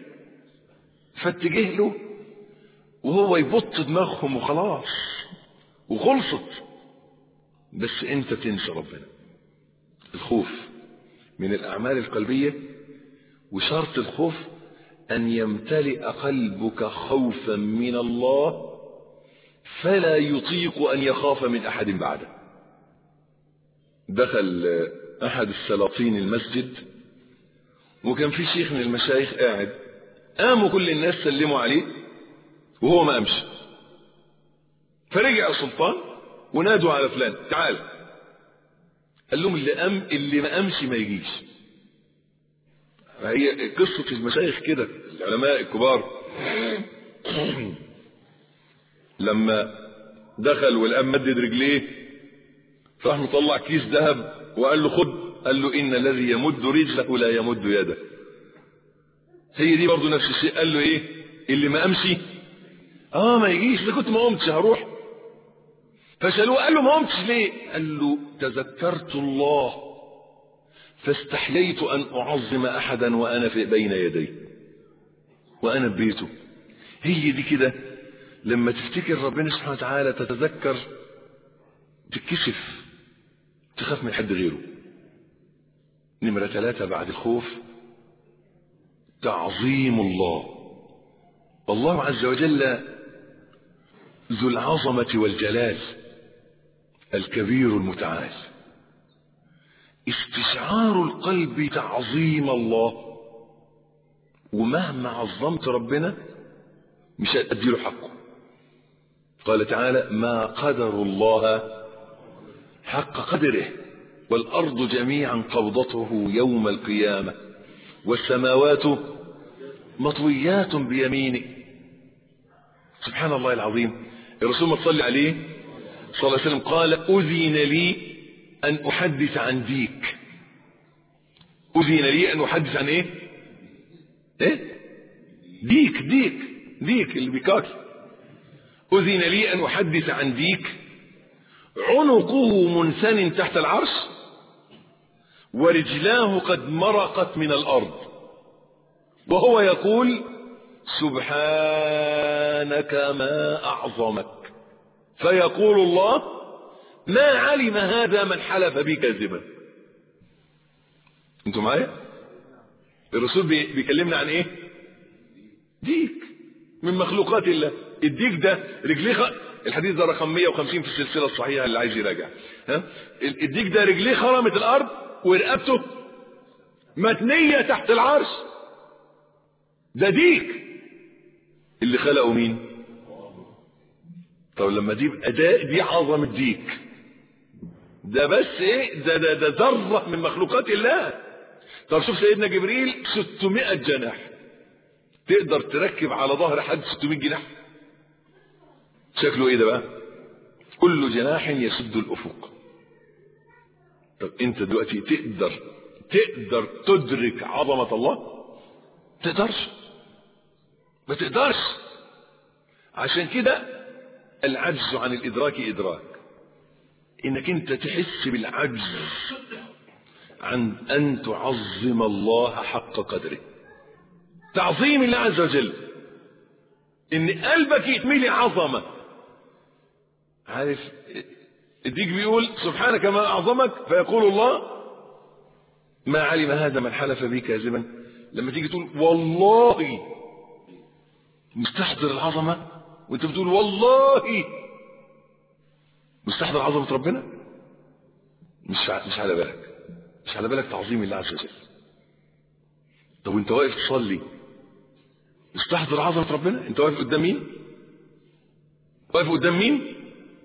فاتجه له وهو يبط دماغهم وخلاص وخلصت بس انت تنسى ربنا الخوف من الاعمال القلبيه وشرط الخوف ان يمتلئ قلبك خوفا من الله فلا يطيق ان يخاف من احد بعده دخل احد السلاطين المسجد وكان في شيخ من المشايخ قاعد قاموا كل الناس سلموا عليه وهو ما قامش فرجع السلطان ونادوا على فلان تعال قال لهم اللي قام اللي ما قامش ما يجيش هي قصة المشايخ كده العلماء الكبار لما دخل والقام مدد رجليه راح مطلع كيس ذهب وقال له خد قال له ان الذي يمد رجله لا يمد يده هي دي برضه نفس الشيء قال له ايه اللي ما امشي اه ما يجيش ده كنت ما قمتش هروح فسألوه قال له ما قمتش ليه قال له تذكرت الله فاستحييت ان اعظم احدا وانا في بين يديه وانا في بيته هي دي كده لما تفتكر ربنا سبحانه وتعالى تتذكر تتكسف تخاف من حد غيره نمرة ثلاثة بعد الخوف تعظيم الله الله عز وجل ذو العظمة والجلال الكبير المتعال استشعار القلب تعظيم الله ومهما عظمت ربنا مش هتديله حقه قال تعالى ما قدر الله حق قدره والأرض جميعا قبضته يوم القيامة والسماوات مطويات بيمينه سبحان الله العظيم الرسول ما تصلي عليه صلى الله عليه وسلم قال أذن لي أن أحدث عن ديك أذن لي أن أحدث عن إيه إيه ديك ديك ديك اللي بيكاكي أذن لي أن أحدث عن ديك عنقه منثن تحت العرش ورجلاه قد مرقت من الأرض وهو يقول سبحانك ما أعظمك فيقول الله ما علم هذا من حلف بي كاذبا انتوا معايا الرسول بيكلمنا عن ايه ديك من مخلوقات الله الديك ده رجليه خ... الحديث ده رقم 150 في السلسله الصحيحه اللي عايز يراجع ها الديك ده رجليه خرمت الارض ورقبته متنيه تحت العرش ده ديك اللي خلقه مين طب لما دي اداء دي عظمه ديك ده بس ايه ده ده ده ذره من مخلوقات الله طب شوف سيدنا جبريل 600 جناح تقدر تركب على ظهر حد 600 جناح شكله ايه ده بقى كل جناح يسد الافق طب انت دلوقتي تقدر تقدر تدرك عظمه الله تقدرش ما تقدرش عشان كده العجز عن الادراك ادراك انك انت تحس بالعجز عن ان تعظم الله حق قدره تعظيم الله عز وجل ان قلبك يتملي عظمه عارف الديك بيقول سبحانك ما اعظمك فيقول الله ما علم هذا من حلف بي كاذبا لما تيجي تقول والله مستحضر العظمه وانت بتقول والله مستحضر عظمه ربنا مش مش على بالك مش على بالك تعظيم الله عز وجل طب وانت واقف تصلي مستحضر عظمه ربنا انت واقف قدام مين واقف قدام مين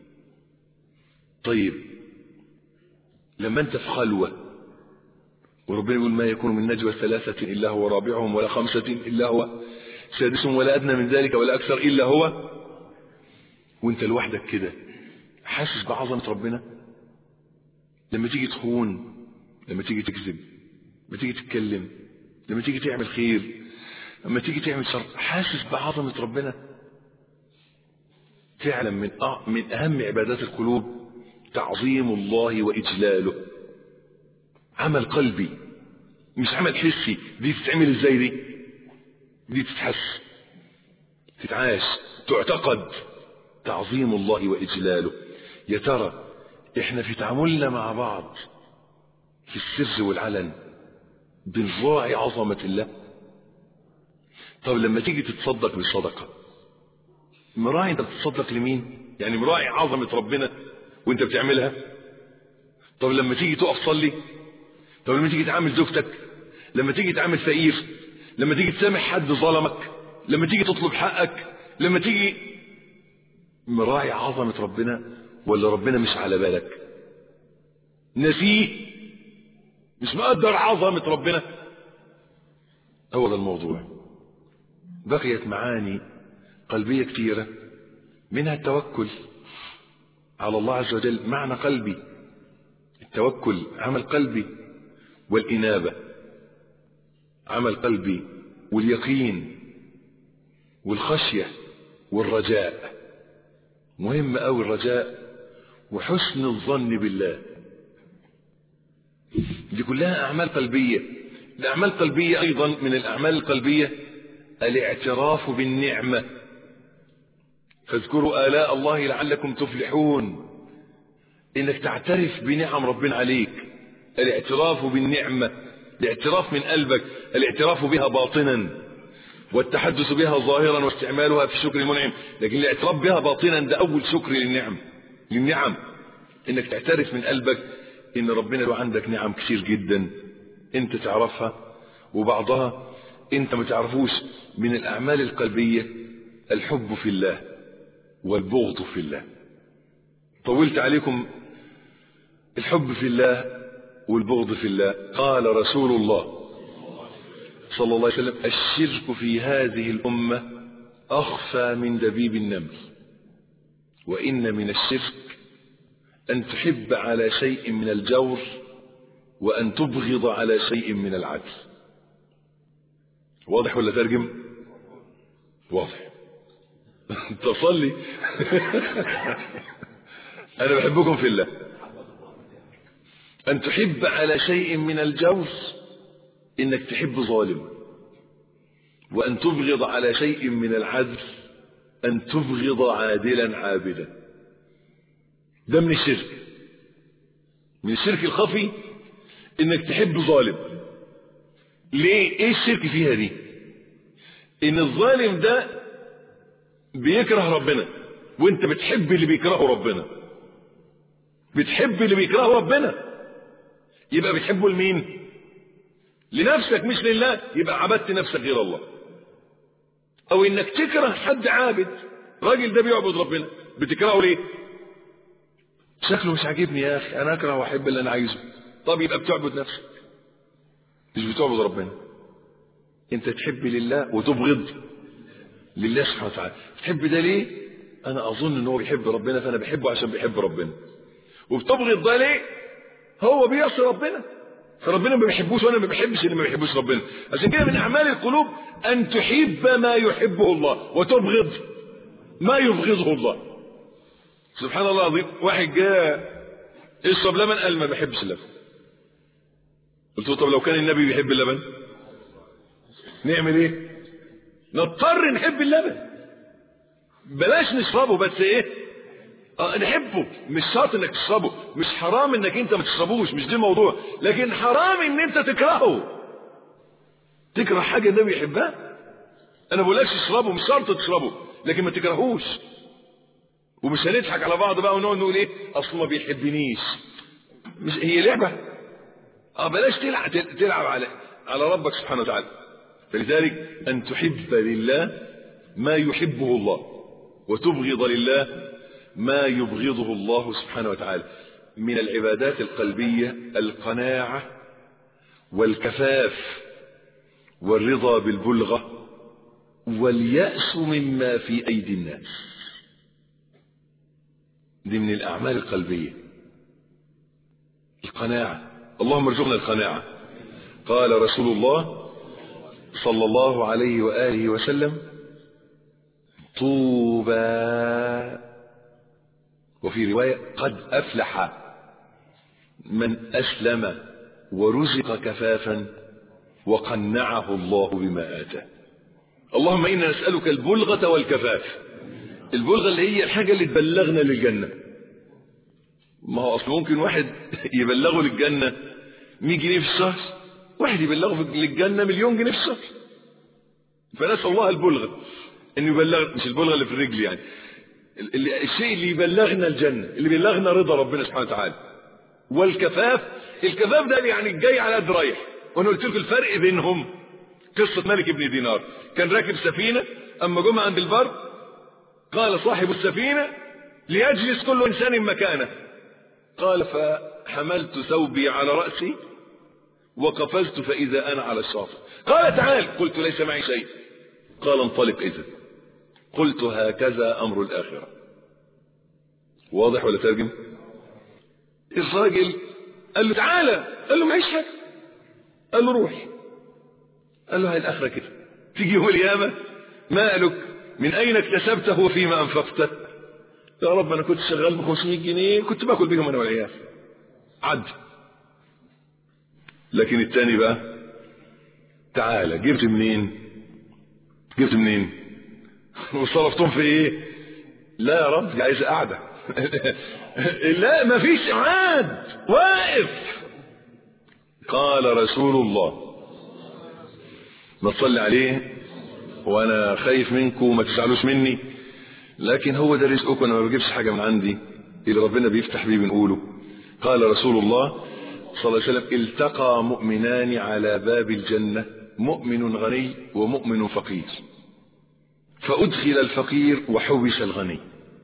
طيب لما انت في خلوة وربنا يقول ما يكون من نجوى ثلاثة إلا هو رابعهم ولا خمسة إلا هو سادسهم ولا أدنى من ذلك ولا أكثر إلا هو وانت لوحدك كده حاسس بعظمة ربنا لما تيجي تخون لما تيجي تكذب لما تيجي تتكلم لما تيجي تعمل خير لما تيجي تعمل شر حاسس بعظمة ربنا فعلا من أه من أهم عبادات القلوب تعظيم الله وإجلاله عمل قلبي مش عمل حسي دي تتعمل ازاي دي دي تتحس تتعاش تعتقد تعظيم الله وإجلاله يا ترى احنا في تعاملنا مع بعض في السر والعلن بنراعي عظمة الله طب لما تيجي تتصدق بالصدقة مراعي انت بتتصدق لمين يعني مراعي عظمة ربنا وانت بتعملها طب لما تيجي تقف تصلي طب لما تيجي تعامل زوجتك لما تيجي تعامل فقير لما تيجي تسامح حد ظلمك لما تيجي تطلب حقك لما تيجي مراعي عظمة ربنا ولا ربنا مش على بالك نسيه مش مقدر عظمة ربنا هو ده الموضوع بقيت معاني قلبية كثيرة منها التوكل على الله عز وجل معنى قلبي التوكل عمل قلبي والإنابة عمل قلبي واليقين والخشية والرجاء مهم أوي الرجاء وحسن الظن بالله دي كلها أعمال قلبية الأعمال القلبية أيضا من الأعمال القلبية الاعتراف بالنعمة فاذكروا آلاء الله لعلكم تفلحون إنك تعترف بنعم ربنا عليك الاعتراف بالنعمة الاعتراف من قلبك الاعتراف بها باطنا والتحدث بها ظاهرا واستعمالها في شكر المنعم لكن الاعتراف بها باطنا ده أول شكر للنعم للنعم إنك تعترف من قلبك إن ربنا له عندك نعم كثير جدا أنت تعرفها وبعضها أنت ما تعرفوش من الأعمال القلبية الحب في الله والبغض في الله طولت عليكم الحب في الله والبغض في الله قال رسول الله صلى الله عليه وسلم الشرك في هذه الأمة أخفى من دبيب النمل وإن من الشرك أن تحب على شيء من الجور وأن تبغض على شيء من العدل واضح ولا ترجم واضح تصلي انا بحبكم في الله أن تحب على شيء من الجور إنك تحب ظالم وأن تبغض على شيء من العدل أن تبغض عادلا عابدا ده من الشرك من الشرك الخفي إنك تحب ظالم ليه إيه الشرك فيها دي إن الظالم ده بيكره ربنا وانت بتحب اللي بيكرهه ربنا بتحب اللي بيكرهه ربنا يبقى بتحبه لمين لنفسك مش لله يبقى عبدت نفسك غير الله او انك تكره حد عابد راجل ده بيعبد ربنا بتكرهه ليه شكله مش عاجبني يا اخي انا اكره واحب اللي انا عايزه طب يبقى بتعبد نفسك مش بتعبد ربنا انت تحب لله وتبغض لله سبحانه وتعالى تحب ده ليه انا اظن ان هو بيحب ربنا فانا بحبه عشان بيحب ربنا وبتبغض ده ليه هو بيعصي ربنا فربنا ما بيحبوش وانا ما بحبش اللي ما بيحبوش ربنا عشان كده من اعمال القلوب ان تحب ما يحبه الله وتبغض ما يبغضه الله سبحان الله العظيم واحد جاء اشرب لبن قال ما بحبش اللبن قلت له طب لو كان النبي بيحب اللبن نعمل ايه نضطر نحب اللبن بلاش نشربه بس ايه اه نحبه مش شرط انك تشربه مش حرام انك انت ما تشربوش مش دي الموضوع لكن حرام ان انت تكرهه تكره حاجه النبي يحبها انا بقولكش اشربه مش شرط تشربه لكن ما تكرهوش ومش هنضحك على بعض بقى ونقعد نقول ايه اصل ما بيحبنيش مش هي لعبه اه بلاش تلعب تلعب على على ربك سبحانه وتعالى فلذلك ان تحب لله ما يحبه الله وتبغض لله ما يبغضه الله سبحانه وتعالى من العبادات القلبيه القناعه والكفاف والرضا بالبلغه والياس مما في ايدي الناس دي من الأعمال القلبية القناعة اللهم ارزقنا القناعة قال رسول الله صلى الله عليه وآله وسلم طوبى وفي رواية قد أفلح من أسلم ورزق كفافا وقنعه الله بما آتاه اللهم إنا نسألك البلغة والكفاف البلغة اللي هي الحاجة اللي تبلغنا للجنة ما هو أصل ممكن واحد يبلغه للجنة 100 جنيه في الشهر واحد يبلغه للجنة مليون جنيه في الشهر فنسأل الله البلغة أن يبلغ مش البلغة اللي في الرجل يعني اللي الشيء اللي يبلغنا الجنة اللي بيبلغنا رضا ربنا سبحانه وتعالى والكفاف الكفاف ده يعني جاي على قد رايح وانا قلت لكم الفرق بينهم قصة ملك ابن دينار كان راكب سفينة اما جم عند البر قال صاحب السفينة ليجلس كل إنسان مكانه قال فحملت ثوبي على رأسي وقفزت فإذا أنا على الشاطئ قال تعال قلت ليس معي شيء قال انطلق إذا قلت هكذا أمر الآخرة واضح ولا ترجم الراجل قال له تعالى قال له معيش حاجة قال له روح قال له هاي الآخرة كده تيجي يوم القيامة مالك من أين اكتسبته وفيما أنفقته يا رب أنا كنت شغال ب 500 جنيه كنت باكل بيهم أنا والعيال عد لكن التاني بقى تعالى جبت منين جبت منين وصرفتهم في ايه لا يا رب عايز قاعدة لا مفيش عاد واقف قال رسول الله ما تصلي عليه وانا خايف منكم ما تزعلوش مني لكن هو ده رزقكم انا ما بجيبش حاجه من عندي اللي ربنا بيفتح بيه بنقوله قال رسول الله صلى الله عليه وسلم التقى مؤمنان على باب الجنه مؤمن غني ومؤمن فقير فادخل الفقير وحوش الغني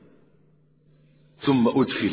ثم ادخل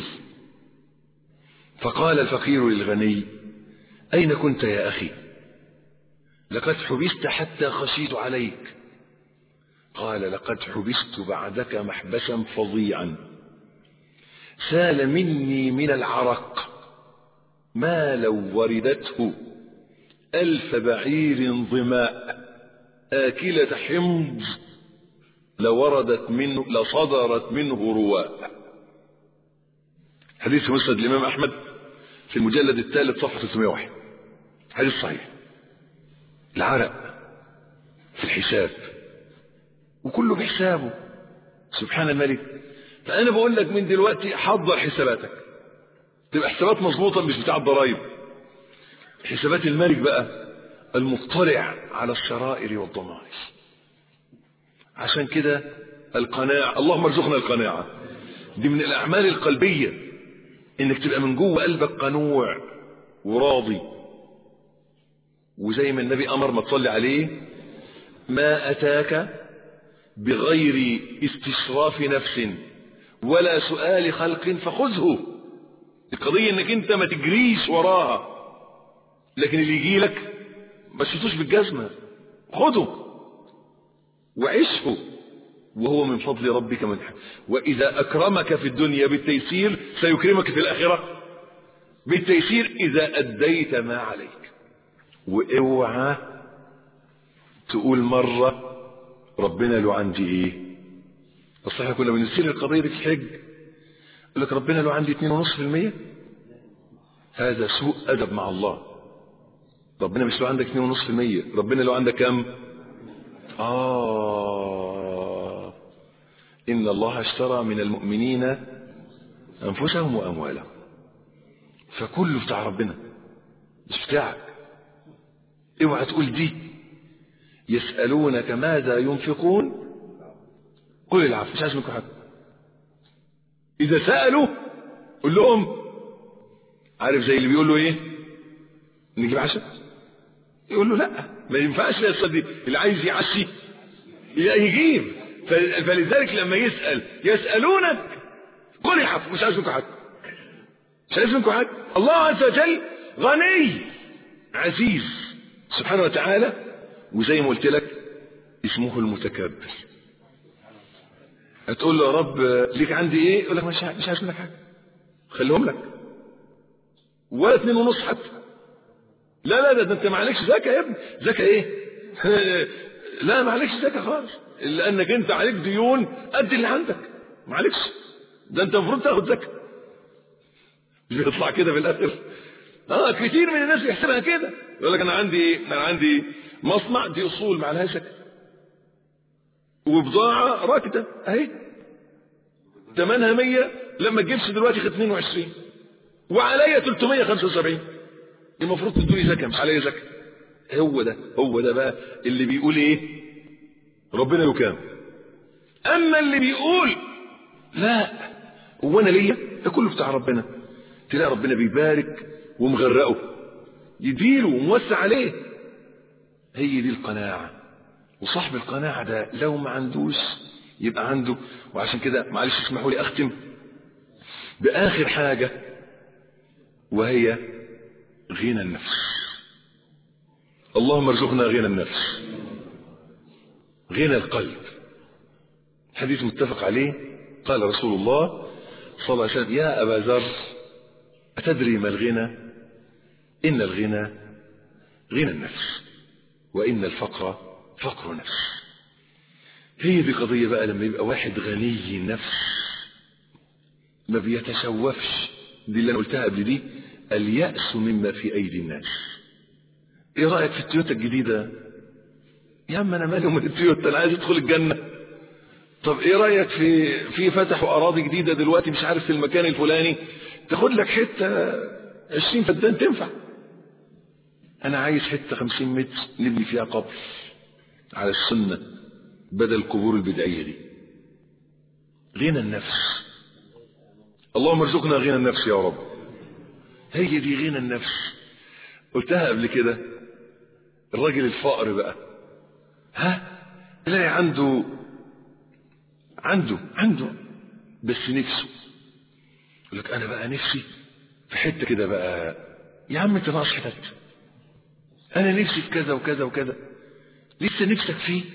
فقال الفقير للغني اين كنت يا اخي لقد حبست حتى خشيت عليك قال لقد حبست بعدك محبسا فظيعا سال مني من العرق ما لو وردته ألف بعير ظماء آكلة حمض لوردت منه لصدرت منه رواء حديث مسند الإمام أحمد في المجلد الثالث صفحة 301 حديث صحيح العرق في الحساب وكله بحسابه سبحان الملك فأنا بقول لك من دلوقتي حضر حساباتك تبقى حسابات مظبوطة مش بتاع الضرايب حسابات الملك بقى المطلع على السرائر والضمائر عشان كده القناعة اللهم ارزقنا القناعة دي من الأعمال القلبية إنك تبقى من جوه قلبك قنوع وراضي وزي ما النبي أمر ما تصلي عليه ما أتاك بغير استشراف نفس ولا سؤال خلق فخذه القضية انك انت ما تجريش وراها لكن اللي يجي لك ما تشوفوش بالجزمة خده وعشه وهو من فضل ربك من حق. وإذا أكرمك في الدنيا بالتيسير سيكرمك في الآخرة بالتيسير إذا أديت ما عليك واوعى تقول مرة ربنا له عندي ايه اصل احنا كنا بنسير القضية دي في الحج يقول لك ربنا له عندي 2.5% هذا سوء أدب مع الله ربنا مش له عندك 2.5% ربنا له عندك كم آه إن الله اشترى من المؤمنين أنفسهم وأموالهم فكله بتاع ربنا مش بتاعك اوعى تقول دي يسألونك ماذا ينفقون قل العفو مش عايز منكم حاجة إذا سألوا قل لهم عارف زي اللي بيقول له إيه نجيب عشاء يقول له لا ما ينفعش يا صديق اللي عايز يعشي يجيب فلذلك لما يسأل يسألونك قل العفو مش عايز منكم حاجة مش عايز منكم حاجة الله عز وجل غني عزيز سبحانه وتعالى وزي ما قلت لك اسمه المتكبر هتقول له يا رب ليك عندي ايه يقول لك مش مش عايز منك حاجه خليهم لك ولا اتنين ونص حتى لا لا ده, ده انت معلكش زكاه يا ابني زكاه ايه لا معلكش زكاه خالص لانك انت عليك ديون قد اللي عندك معلكش ده انت المفروض تاخد زكاه مش بيطلع كده في الاخر اه كتير من الناس بيحسبها كده يقول لك انا عندي انا عندي مصنع دي اصول ما عليهاش زكاه وبضاعه راكده اهي ثمنها 100 لما تجيبش دلوقتي خد 22 وعليا 375 المفروض تدوني زكاه مش عليا زكاه هو ده هو ده بقى اللي بيقول ايه ربنا له كام اما اللي بيقول لا هو انا ليا ده كله بتاع ربنا تلاقي ربنا بيبارك ومغرقه يديله وموسع عليه هي دي القناعة وصاحب القناعة ده لو ما عندوش يبقى عنده وعشان كده معلش اسمحوا لي أختم بآخر حاجة وهي غنى النفس اللهم ارزقنا غنى النفس غنى القلب حديث متفق عليه قال رسول الله صلى الله عليه وسلم يا أبا ذر أتدري ما الغنى إن الغنى غنى النفس وإن الفقر فقر نفس هي دي قضية بقى لما يبقى واحد غني النفس ما بيتشوفش دي اللي أنا قلتها قبل دي اليأس مما في أيدي الناس إيه رأيك في التويوتا الجديدة يا عم أنا مالي من التويوتا أنا عايز أدخل الجنة طب إيه رأيك في في فتحوا أراضي جديدة دلوقتي مش عارف في المكان الفلاني تاخد لك حتة 20 فدان تنفع أنا عايز حتة 50 متر نبني فيها قبر على السنة بدل القبور البدعية دي غنى النفس اللهم ارزقنا غنى النفس يا رب هي دي غنى النفس قلتها قبل كده الراجل الفقر بقى ها تلاقي عنده عنده عنده بس نفسه يقول لك انا بقى نفسي في حته كده بقى يا عم انت ناقص حتت انا نفسي في كذا وكذا وكذا لسه نفسك فيه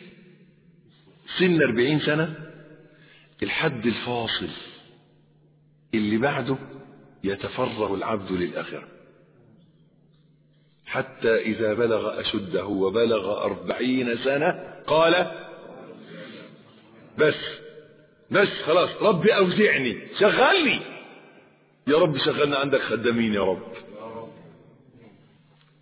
سن 40 سنه الحد الفاصل اللي بعده يتفرغ العبد للآخرة حتى إذا بلغ أشده وبلغ أربعين سنة قال بس بس خلاص ربي أوزعني شغلني يا رب شغلنا عندك خدامين يا رب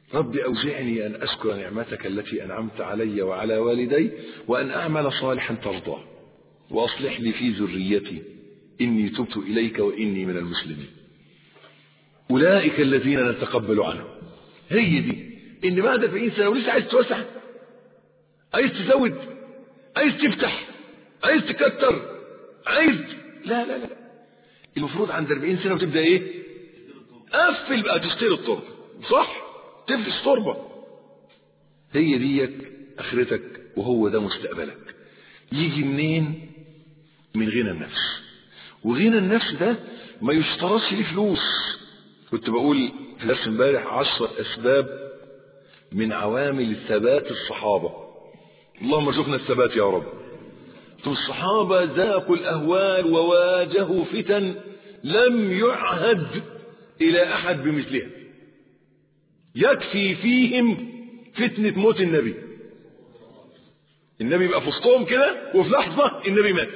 رب أوزعني أن أشكر نعمتك التي أنعمت علي وعلى والدي وأن أعمل صالحا ترضاه وأصلح لي في ذريتي إني تبت إليك وإني من المسلمين أولئك الذين نتقبل عنهم هي دي إن بعد 40 سنة ولسه عايز توسع عايز تزود عايز تفتح عايز تكتر عايز لا لا لا المفروض عند 40 سنة وتبدأ إيه قفل بقى تشتري التربة صح تفلس تربة هي ديك اخرتك وهو ده مستقبلك يجي منين من غنى النفس وغنى النفس ده ما يشترطش ليه فلوس كنت بقول في درس امبارح عشر اسباب من عوامل ثبات الصحابة اللهم ارزقنا الثبات يا رب ثم الصحابة ذاقوا الأهوال وواجهوا فتن لم يعهد إلى أحد بمثلها يكفي فيهم فتنة موت النبي النبي يبقى في وسطهم كده وفي لحظة النبي مات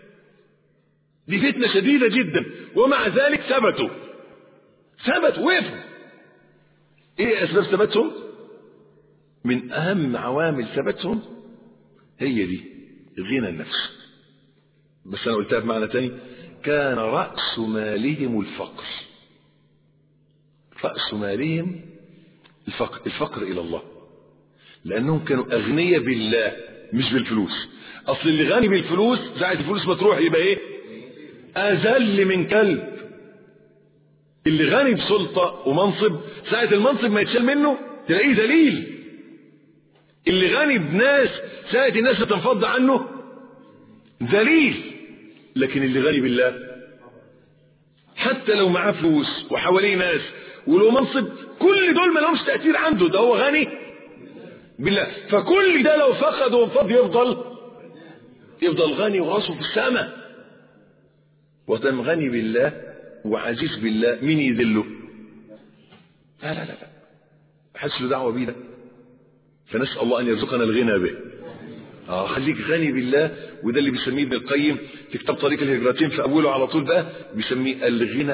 دي فتنة شديدة جدا ومع ذلك ثبتوا ثبتوا وقفوا ايه اسباب ثباتهم من اهم عوامل ثباتهم هي دي غنى النفس بس انا قلتها بمعنى تاني كان رأس مالهم الفقر رأس مالهم الفقر الفقر الى الله لانهم كانوا اغنياء بالله مش بالفلوس اصل اللي غني بالفلوس ساعة الفلوس ما تروح يبقى ايه اذل من كلب اللي غني بسلطة ومنصب ساعة المنصب ما يتشال منه تلاقيه ذليل اللي غني بناس ساعة الناس تنفض عنه ذليل لكن اللي غني بالله حتى لو معاه فلوس وحواليه ناس ولو منصب كل دول ما لهمش تأثير عنده ده هو غني بالله فكل ده لو فقد وانفض يفضل يفضل غني وراسه في السماء وتم غني بالله وعزيز بالله مين يذله لا لا لا لا حدش له دعوه بيه ده فنسال الله ان يرزقنا الغنى به اه خليك غني بالله وده اللي بيسميه ابن القيم في كتاب طريق الهجرتين في اوله على طول بقى بيسميه الغنى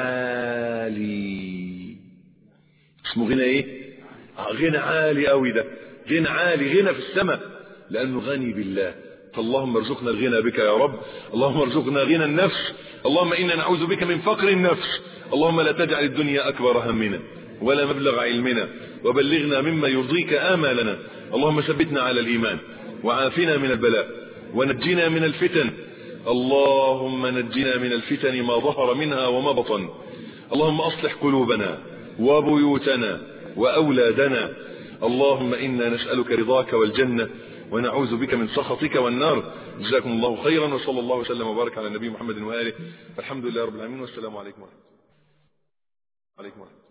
العالي اسمه غنى ايه آه غنى عالي قوي ده غنى عالي غنى في السماء لانه غني بالله فاللهم ارزقنا الغنى بك يا رب اللهم ارزقنا غنى النفس اللهم انا نعوذ بك من فقر النفس اللهم لا تجعل الدنيا اكبر همنا ولا مبلغ علمنا وبلغنا مما يرضيك امالنا اللهم ثبتنا على الايمان وعافنا من البلاء ونجنا من الفتن اللهم نجنا من الفتن ما ظهر منها وما بطن اللهم اصلح قلوبنا وبيوتنا واولادنا اللهم انا نسالك رضاك والجنه ونعوذ بك من سخطك والنار جزاكم الله خيرا وصلى الله وسلم وبارك على النبي محمد واله الحمد لله رب العالمين والسلام عليكم ورحمه الله عليكم ورحمه